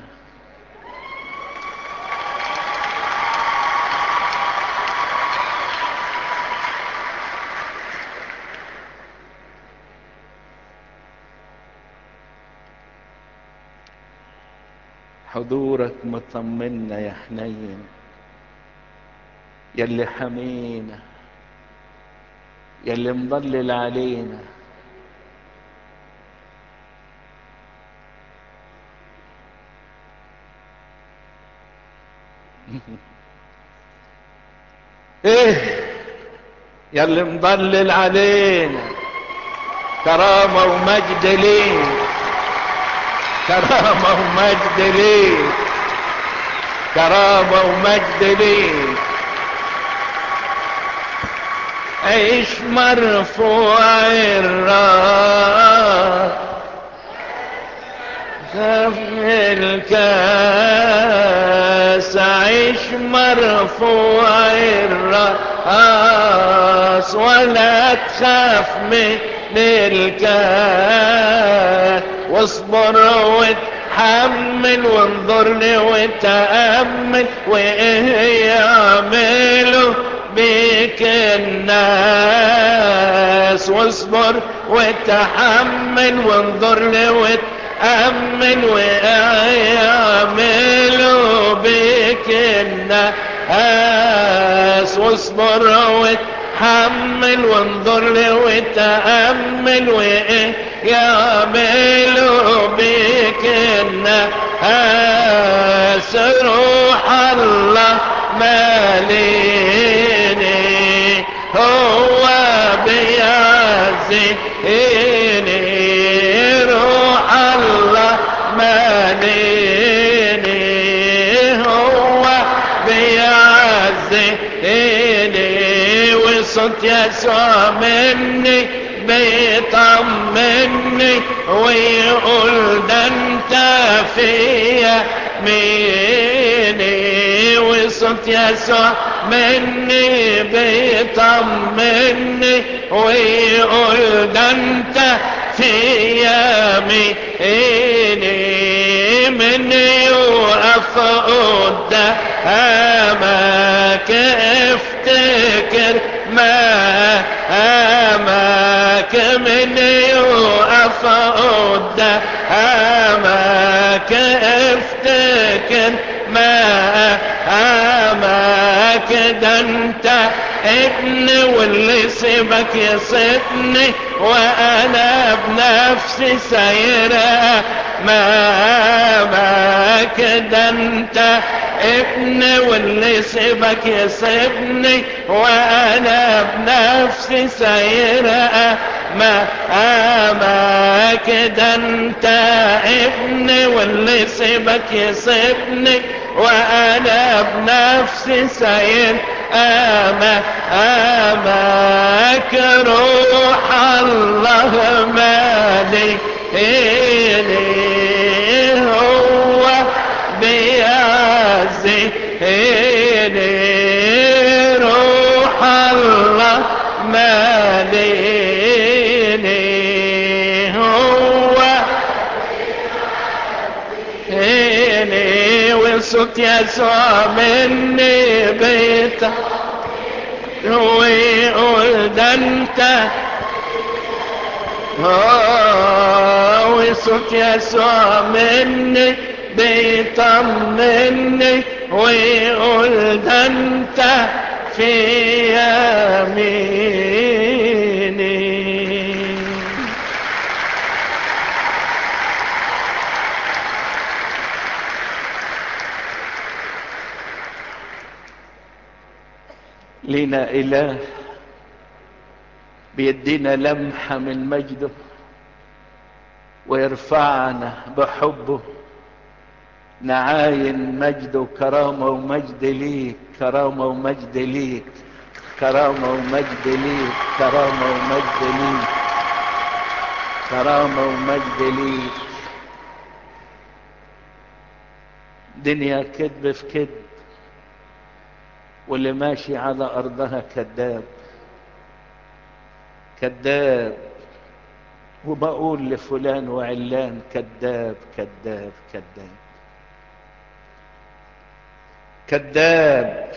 S1: حضورك مطمنا يا حنين يلي حمينا يلي مضلل علينا ايه يلي مضلل علينا كرامة ومجد ليك كرامة ومجد ليك كرامة ومجد ليك عيش مرفوع الراس في الكاس عيش مرفوع الراس ولا تخاف من الكاس واصبر وتحمل وانظر لي وتأمل وايه يعملوا بك الناس واصبر وتحمل وانظر لي وتأمل ويعملوا بك الناس واصبر وتحمل وانظر لي وتأمل وايه يعملوا بك الناس روح الله ماليني هو بيعزيني روح الله ماليني هو بيعزيني وصوت يسوع مني بيطمني ويقول ده انت فيا ميني وصوت يسوع مني بيطمني ويقول ده انت فيا ميني من يوقف قدامك افتكر ما أماك من يوقف قدامك افتكر ما أماك ده انت ابن واللي سيبك يصدني وانا بنفسي سيرة مامك ده انت ابن واللي سيبك يسيبني وانا بنفسي سيرة ما اماك ده انت ابن واللي سيبك يسيبني وانا بنفسي سير اما اماك روح الله مالي إليه هو بيعزيني روح الله ماليني هو إني وصوت يسوع مني بيت ويقول ده انت وصوت يسوع مني بيطمني ويقول ده انت في يميني لنا إله بيدينا لمحة من مجده ويرفعنا بحبه نعاين مجد وكرامة ومجد ليك كرامة ومجد ليك كرامة ومجد ليك كرامة ومجد ليك كرامة ومجد ليك دنيا كذب في كذب واللي ماشي على أرضها كذاب كذاب وبقول لفلان وعلان كذاب كذاب كذاب كذاب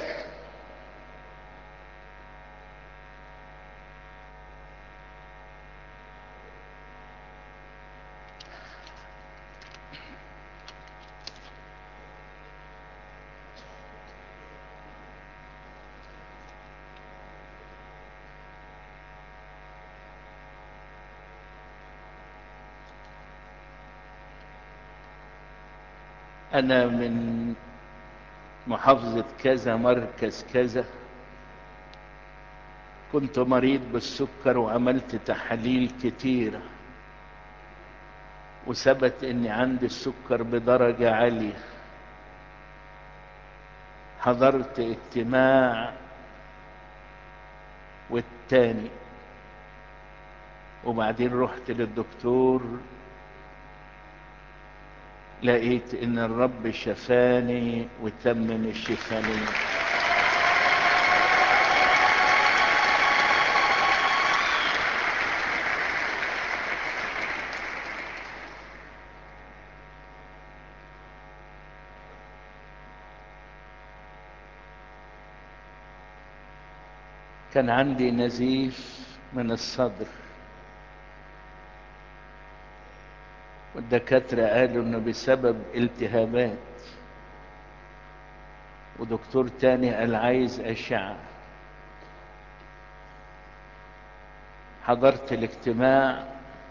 S1: انا من محافظة كذا مركز كذا كنت مريض بالسكر وعملت تحاليل كتيرة وثبت اني عندي السكر بدرجة عالية حضرت اجتماع والتاني وبعدين رحت للدكتور لقيت ان الرب شفاني وتمم الشفاء لي كان عندي نزيف من الصدر والدكاترة قالوا انه بسبب التهابات ودكتور تاني قال عايز اشعة حضرت الاجتماع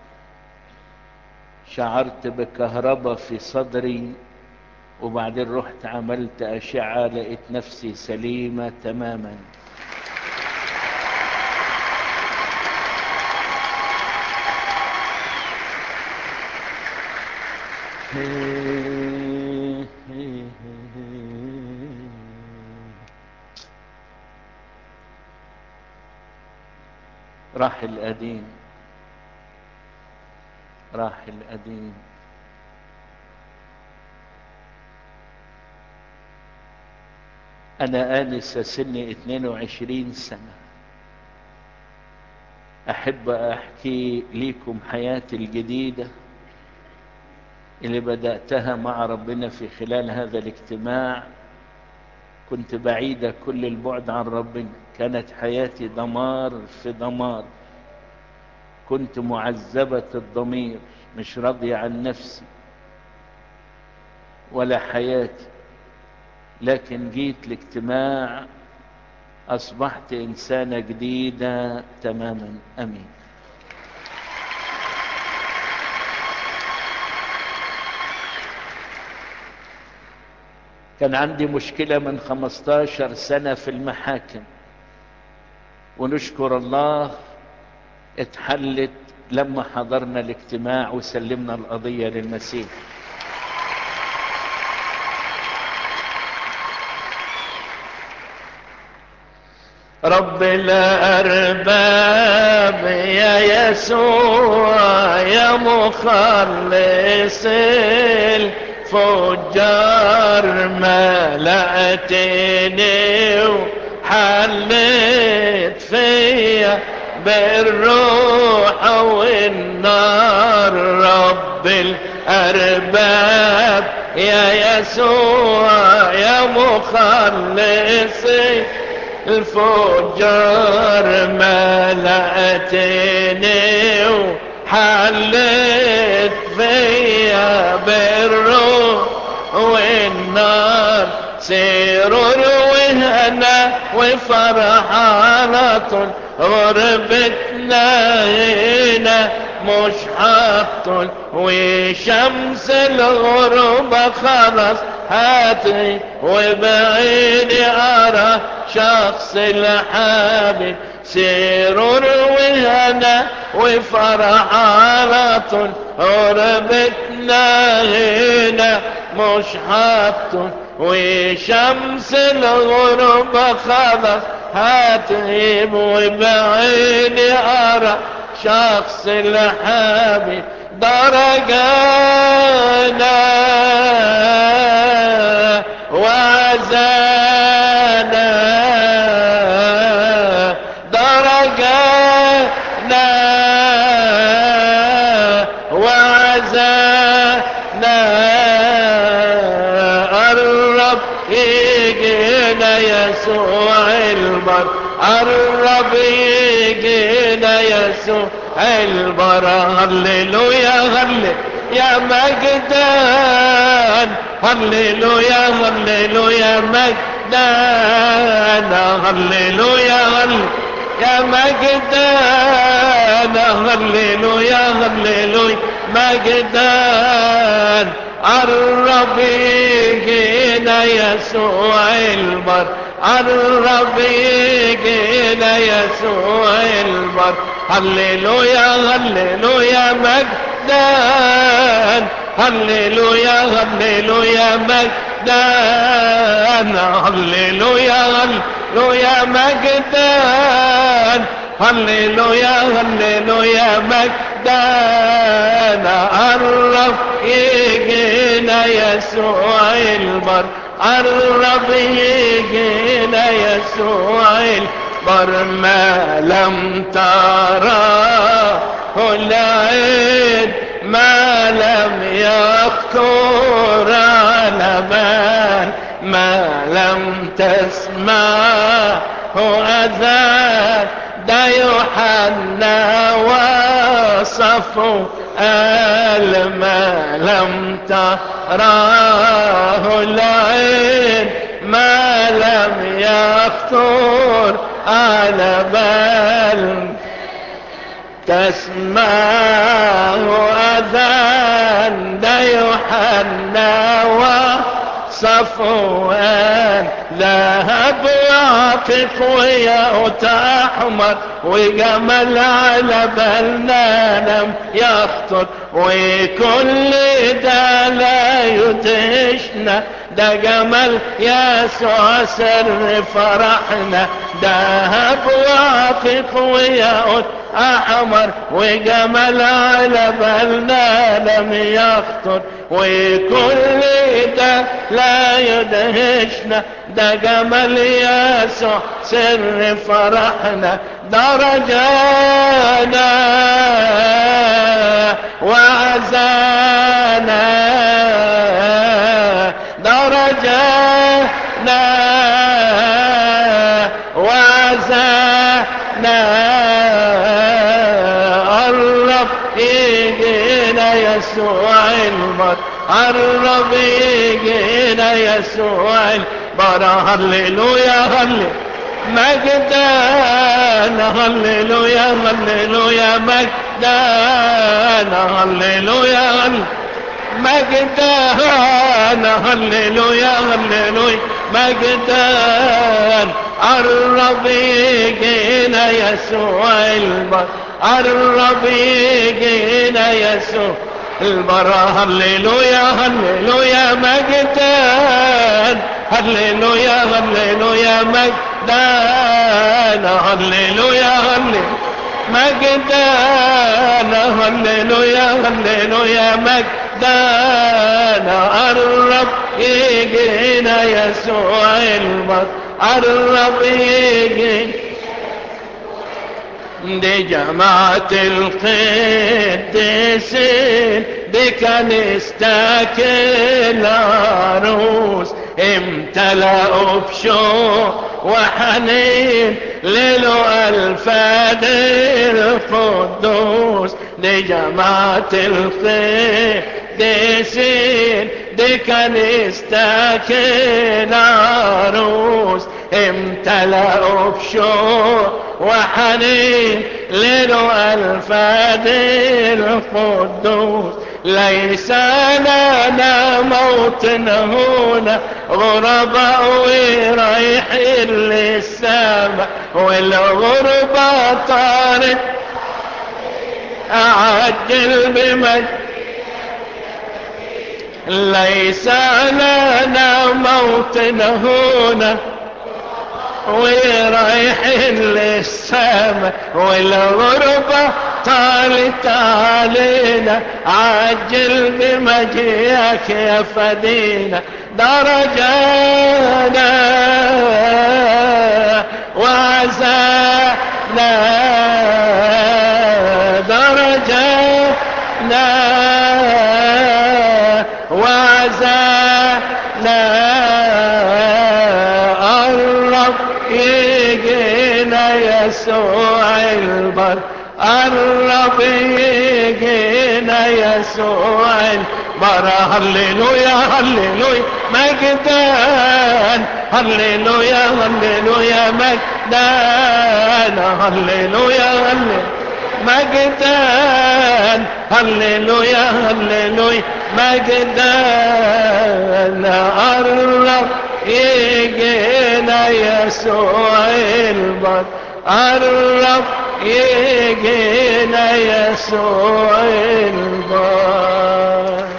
S1: شعرت بكهرباء في صدري وبعدين رحت عملت اشعة لقيت نفسي سليمة تماما راح القديم راح القديم انا انسة سني 22 سنة احب احكي ليكم حياتي الجديده اللي بدأتها مع ربنا في خلال هذا الاجتماع كنت بعيدة كل البعد عن ربنا كانت حياتي دمار في دمار كنت معذبة الضمير مش راضية عن نفسي ولا حياتي لكن جيت الاجتماع أصبحت إنسانة جديدة تماما أمين كان عندي مشكلة من 15 سنة في المحاكم ونشكر الله اتحلت لما حضرنا الاجتماع وسلمنا القضية للمسيح رب الأرباب يا يسوع يا مخلص الفجار ملأتني وحلت فيا بالروح والنار رب الأرباب يا يسوع يا مخلصي الفجار ملأتني وحلت فيا بالروح والنار سرور وهنا وفرحانة غربتنا هنا مش حط وشمس الغربة خلص هاتي وبعيني أرى شخص الحبيب سرور وهنا وفرحانة غربتنا هنا مش حط وشمس الغربة خلص هاتهب وبعيني أرى شخص الحبيب درجانا وعزانا درجانا يسوع البر قرب يجينا يسوع البر هللويا هللويا يا مجدان هللويا هللويا مجدان هللويا هللويا يا مجدان هللويا هللويا مجدان قرب يجينا يسوع البر قرب يجينا يسوع البر هللويا هللويا مجدان هللويا هللويا مجدان هللويا هللويا مجدان هللويا هللويا مجدان قرب يجينا يسوع البر قرب يجينا يسوع البر ما لم تراه العين ما لم يخطر على بال ما لم تسمعه أذان ده يوحنا وصفه قال ما لم تراه العين ما لم يخطر على بال تسمعه أذان ده يوحنا وصفوان ذهب وعطف وياقوت أحمر وجمل على بالنا لم يخطر وكل ده لا يدهشنا ده جمال يسوع سر فرحنا ذهب وعطف وياقوت احمر وجمال على بالنا لم يخطر وكل ده لا يدهشنا ده جمال يسوع سر فرحنا درجانا وعزانا درجانا وعزانا قرب يجينا يسوع المر قرب يجينا يسوع المر هللويا هللويا مجدان هللويا هللويا مجدان هللويا مجدان هللويا هللويا مجدان قرب يجينا يسوع البر قرب يجينا يسوع البر هللويا هللويا مجدان هللويا هللويا مجدان هللويا هللويا مجدان هللويا هللويا مجدان قرب يجينا يسوع البر قرب يجي دي جماعة القديسين دي كنيستك العروس امتلأوا بشوق وحنين ليلو الفاد القدوس دي جماعة القديسين دي كنيستك العروس امتلأوا بشوق وحنين ليلو الفاد القدوس ليس لنا موت هنا غرباء ورايحين للسماء والغربة طارت أعجل بمجد ليس لنا موت هنا ورايحين للسماء والغربة طالت علينا عجل بمجيئك يا فدينا درجانا وعزانا درجانا وعزانا قرب يسوع البر قرب يجينا يسوع البر هللويا هللويا مجدان هللويا هللويا مجدان هللويا هللويا مجدان هللويا هللويا مجدان قرب يجينا يسوع البر قرب يجينا يسوع البر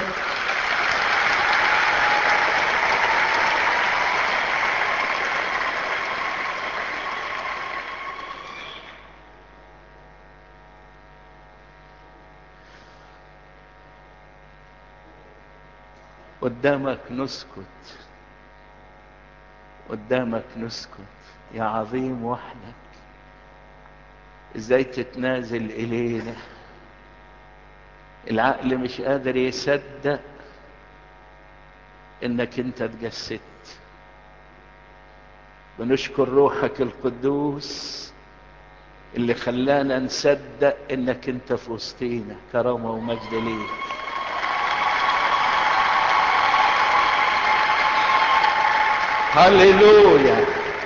S1: قدامك نسكت قدامك نسكت يا عظيم وحدك ازاي تتنازل الينا العقل مش قادر يصدق انك انت اتجسدت بنشكر روحك القدوس اللي خلانا نصدق انك انت في وسطينا كرامة ومجد ليك هللويا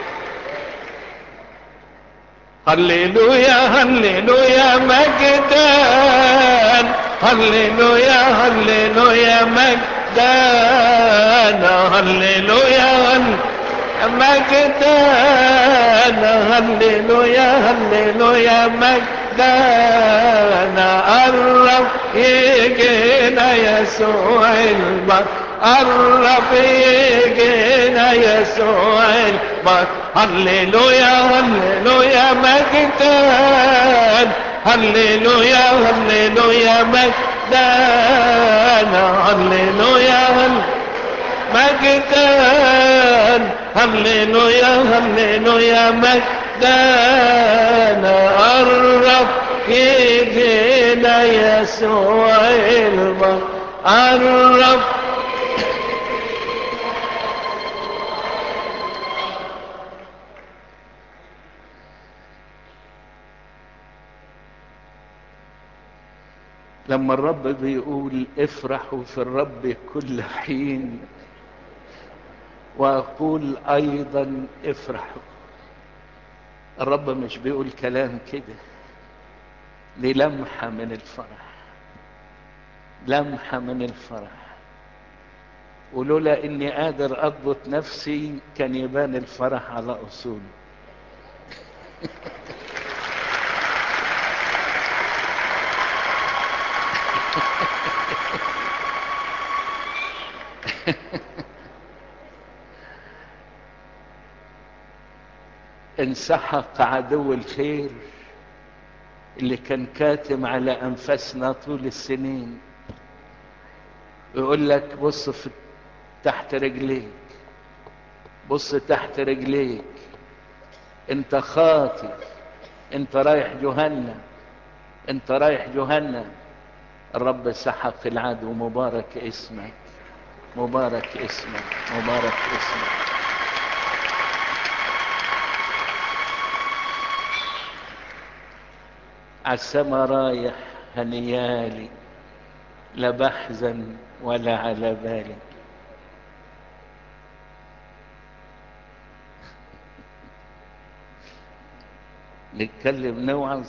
S1: هللويا هللويا مجدان هللويا هللويا مجدان هللويا مجدان هللويا هللويا مجدان قرب يجينا يسوع البر قرب يجينا يسوع البر هللويا هللويا مجدان هللويا هللويا مجدان هللويا مجدان هللويا هللويا مجدان قرب يجينا يسوع البر قرب لما الرب بيقول افرحوا في الرب كل حين واقول ايضا افرحوا الرب مش بيقول كلام كده دي لمحة من الفرح لمحة من الفرح ولولا اني قادر اضبط نفسي كان يبان الفرح على اصوله انسحق عدو الخير اللي كان كاتم على انفاسنا طول السنين يقول لك بص في تحت رجليك بص تحت رجليك انت خاطي انت رايح جهنم انت رايح جهنم الرب سحق العدو مبارك اسمك مبارك اسمك مبارك اسمك عالسما رايح هنيالي لا بحزن ولا على بالي نتكلم نوعظ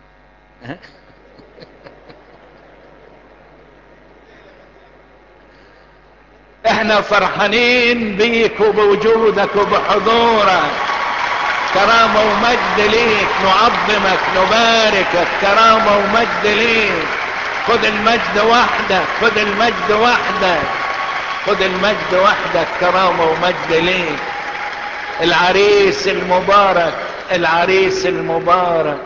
S1: احنا فرحانين بيك وبوجودك وبحضورك كرامة ومجد ليك نعظمك نباركك كرامة ومجد ليك خد المجد وحدك خد المجد وحدك خد المجد وحدك كرامة ومجد ليك العريس المبارك العريس المبارك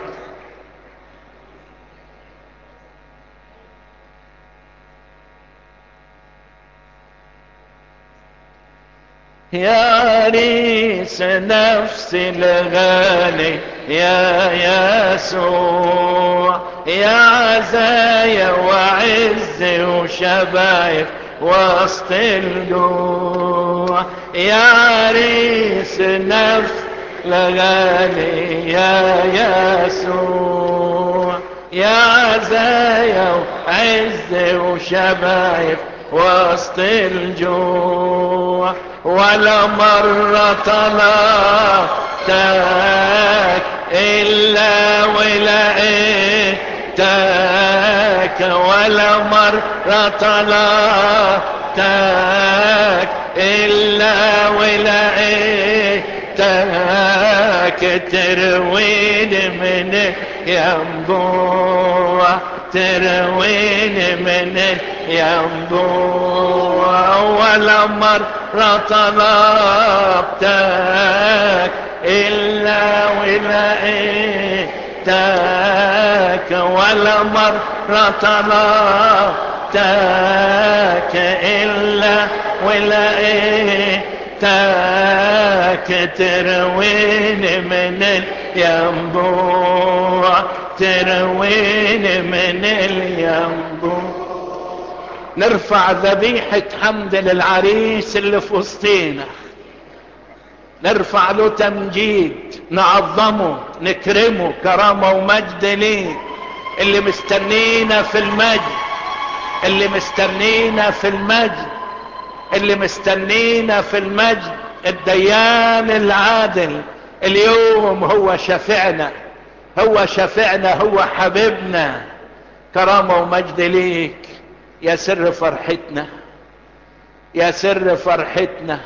S1: يا عريس نفس الغالي يا يسوع يا عزايا وعز وشبايب وسط الجوع يا عريس نفس الغالي يا يسوع يا عزايا وعز وشبايب وسط الجوع ولا مرة طلبتك إلا ولقيتك ولا مرة طلبتك إلا ولقيتك ترويني من ينبوع ترويني من الينبوع ولا مرة طلبتك إلا ولقيتك ولا مرة طلبتك إلا ولقيتك ترويني من الينبوع ترويني من الينبوع نرفع ذبيحة حمد للعريس اللي في وسطينا نرفع له تمجيد نعظمه نكرمه كرامة ومجد ليه اللي مستنينا في المجد اللي مستنينا في المجد اللي مستنينا في المجد الديان العادل اليوم هو شفعنا هو شفعنا هو حبيبنا كرامة ومجد ليك يا سر فرحتنا يا سر فرحتنا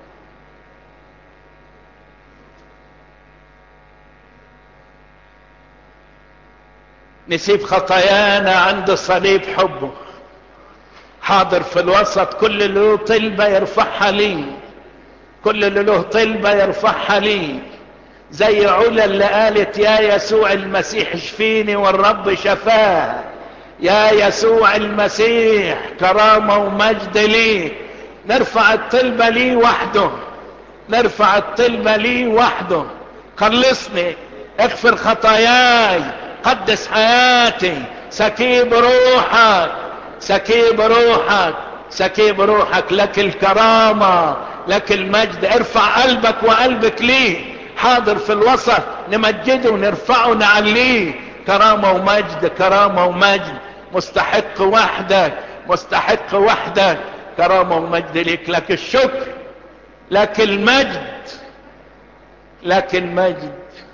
S1: نسيب خطايانا عند صليب حبه حاضر في الوسط كل اللي له طلبة يرفعها لي كل اللي له طلبة يرفعها لي زي علا اللي قالت يا يسوع المسيح اشفيني والرب شفاه يا يسوع المسيح كرامة ومجد لي نرفع الطلبة لي وحده نرفع الطلبة لي وحده خلصني اغفر خطاياي قدس حياتي سكيب روحك سكيب روحك سكيب روحك لك الكرامة لك المجد ارفع قلبك وقلبك ليه حاضر في الوسط نمجده ونرفعه نعليه كرامة ومجد كرامة ومجد مستحق وحدك مستحق وحدك كرامة ومجد لك لك الشكر لك المجد لك المجد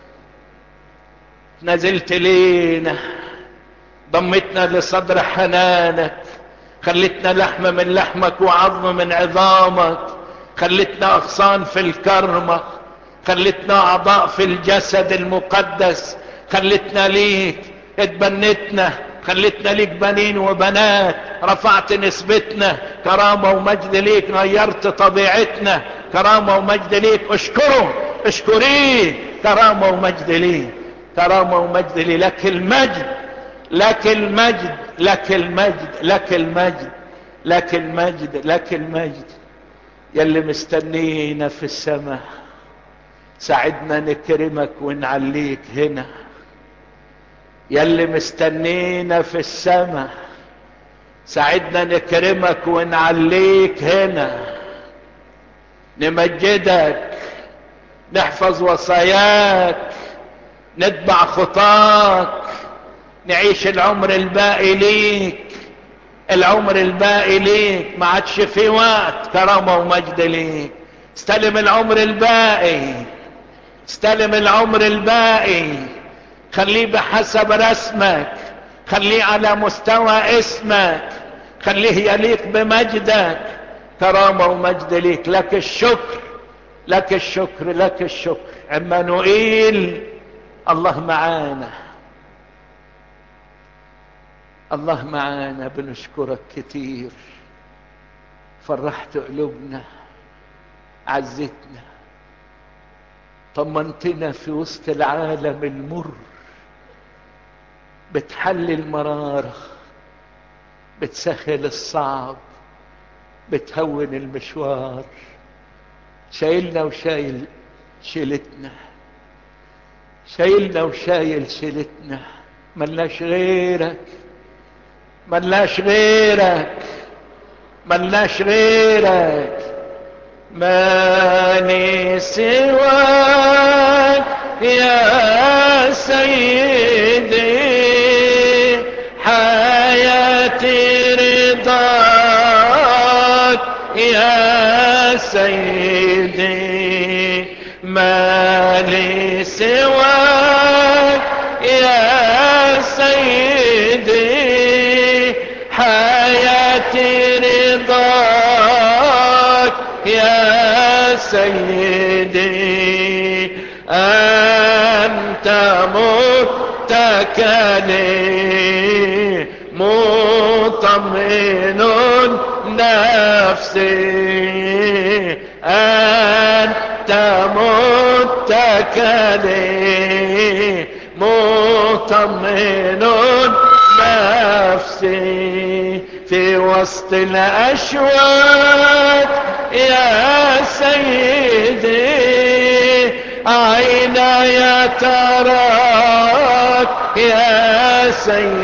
S1: نزلت لينا ضمتنا لصدر حنانك خلتنا لحم من لحمك وعظم من عظامك خلتنا اغصان في الكرمة خلتنا اعضاء في الجسد المقدس خلتنا ليك اتبنتنا خلتنا ليك بنين وبنات رفعت نسبتنا كرامة ومجد ليك غيرت طبيعتنا كرامة ومجد ليك اشكره اشكريه كرامة ومجد ليك كرامة ومجد لي لك المجد لك المجد لك المجد لك المجد لك المجد لك المجد يلي مستنينا في السماء ساعدنا نكرمك ونعليك هنا يلي مستنينا في السماء ساعدنا نكرمك ونعليك هنا نمجدك نحفظ وصاياك نتبع خطاك نعيش العمر الباقي ليك العمر الباقي ليك ما عادش في وقت كرامة ومجد ليك استلم العمر الباقي استلم العمر الباقي خليه بحسب رسمك خليه على مستوى اسمك خليه يليق بمجدك كرامة ومجد ليك لك الشكر لك الشكر لك الشكر عمانوئيل الله معانا الله معانا بنشكرك كتير فرحت قلوبنا عزتنا طمنتنا في وسط العالم المر بتحل المرارة بتسهل الصعب بتهون المشوار شايلنا وشايل شيلتنا شايلنا وشايل شيلتنا ملناش غيرك ملناش غيرك ملناش غيرك ما لي سواك يا سيدي حياتي رضاك يا سيدي ما لي سواك يا سيدي حياتي رضاك يا سيدي أنت متكلي مطمئن نفسي أنت متكلي مطمئن نفسي في وسط الأشواك يا سيدي عيني تراك يا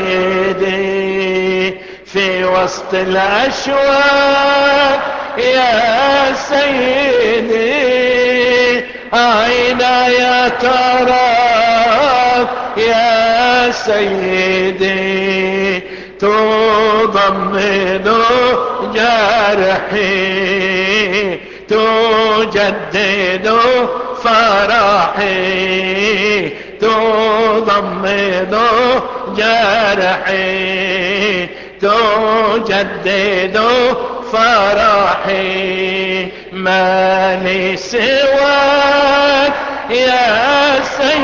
S1: سيدي في وسط الأشواك يا سيدي عيني تراك يا سيدي تضمن جرحي تجدد فرحي تضمن جرحي تجدد فرحي ما لي سواك يا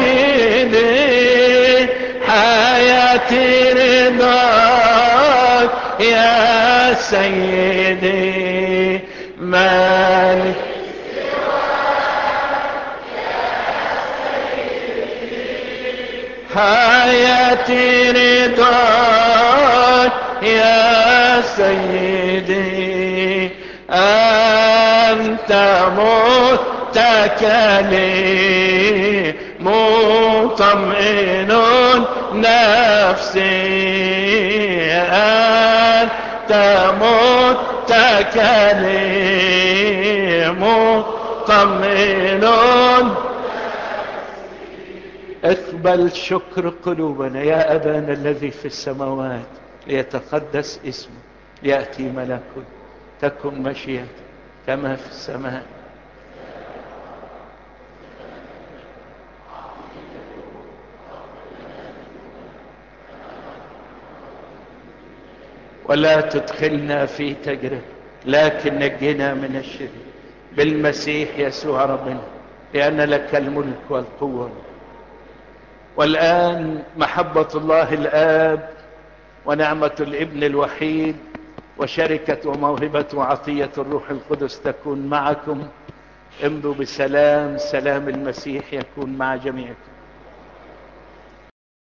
S1: سيدي حياتي رضاك يا سيدي ما لي حياتي رضاك يا سيدي أنت متكلي مطمئن نفسي أنت متكلي مطمئن اقبل شكر قلوبنا يا أبانا الذي في السماوات ليتقدس اسمه يأتي ملكك تكن مشيئتك كما في السماء ولا تدخلنا في تجربة لكن نجنا من الشر بالمسيح يسوع ربنا لأن لك الملك والقوة والآن محبة الله الآب ونعمة الابن الوحيد وشركة وموهبة وعطية الروح القدس تكون معكم امضوا بسلام سلام المسيح يكون مع جميعكم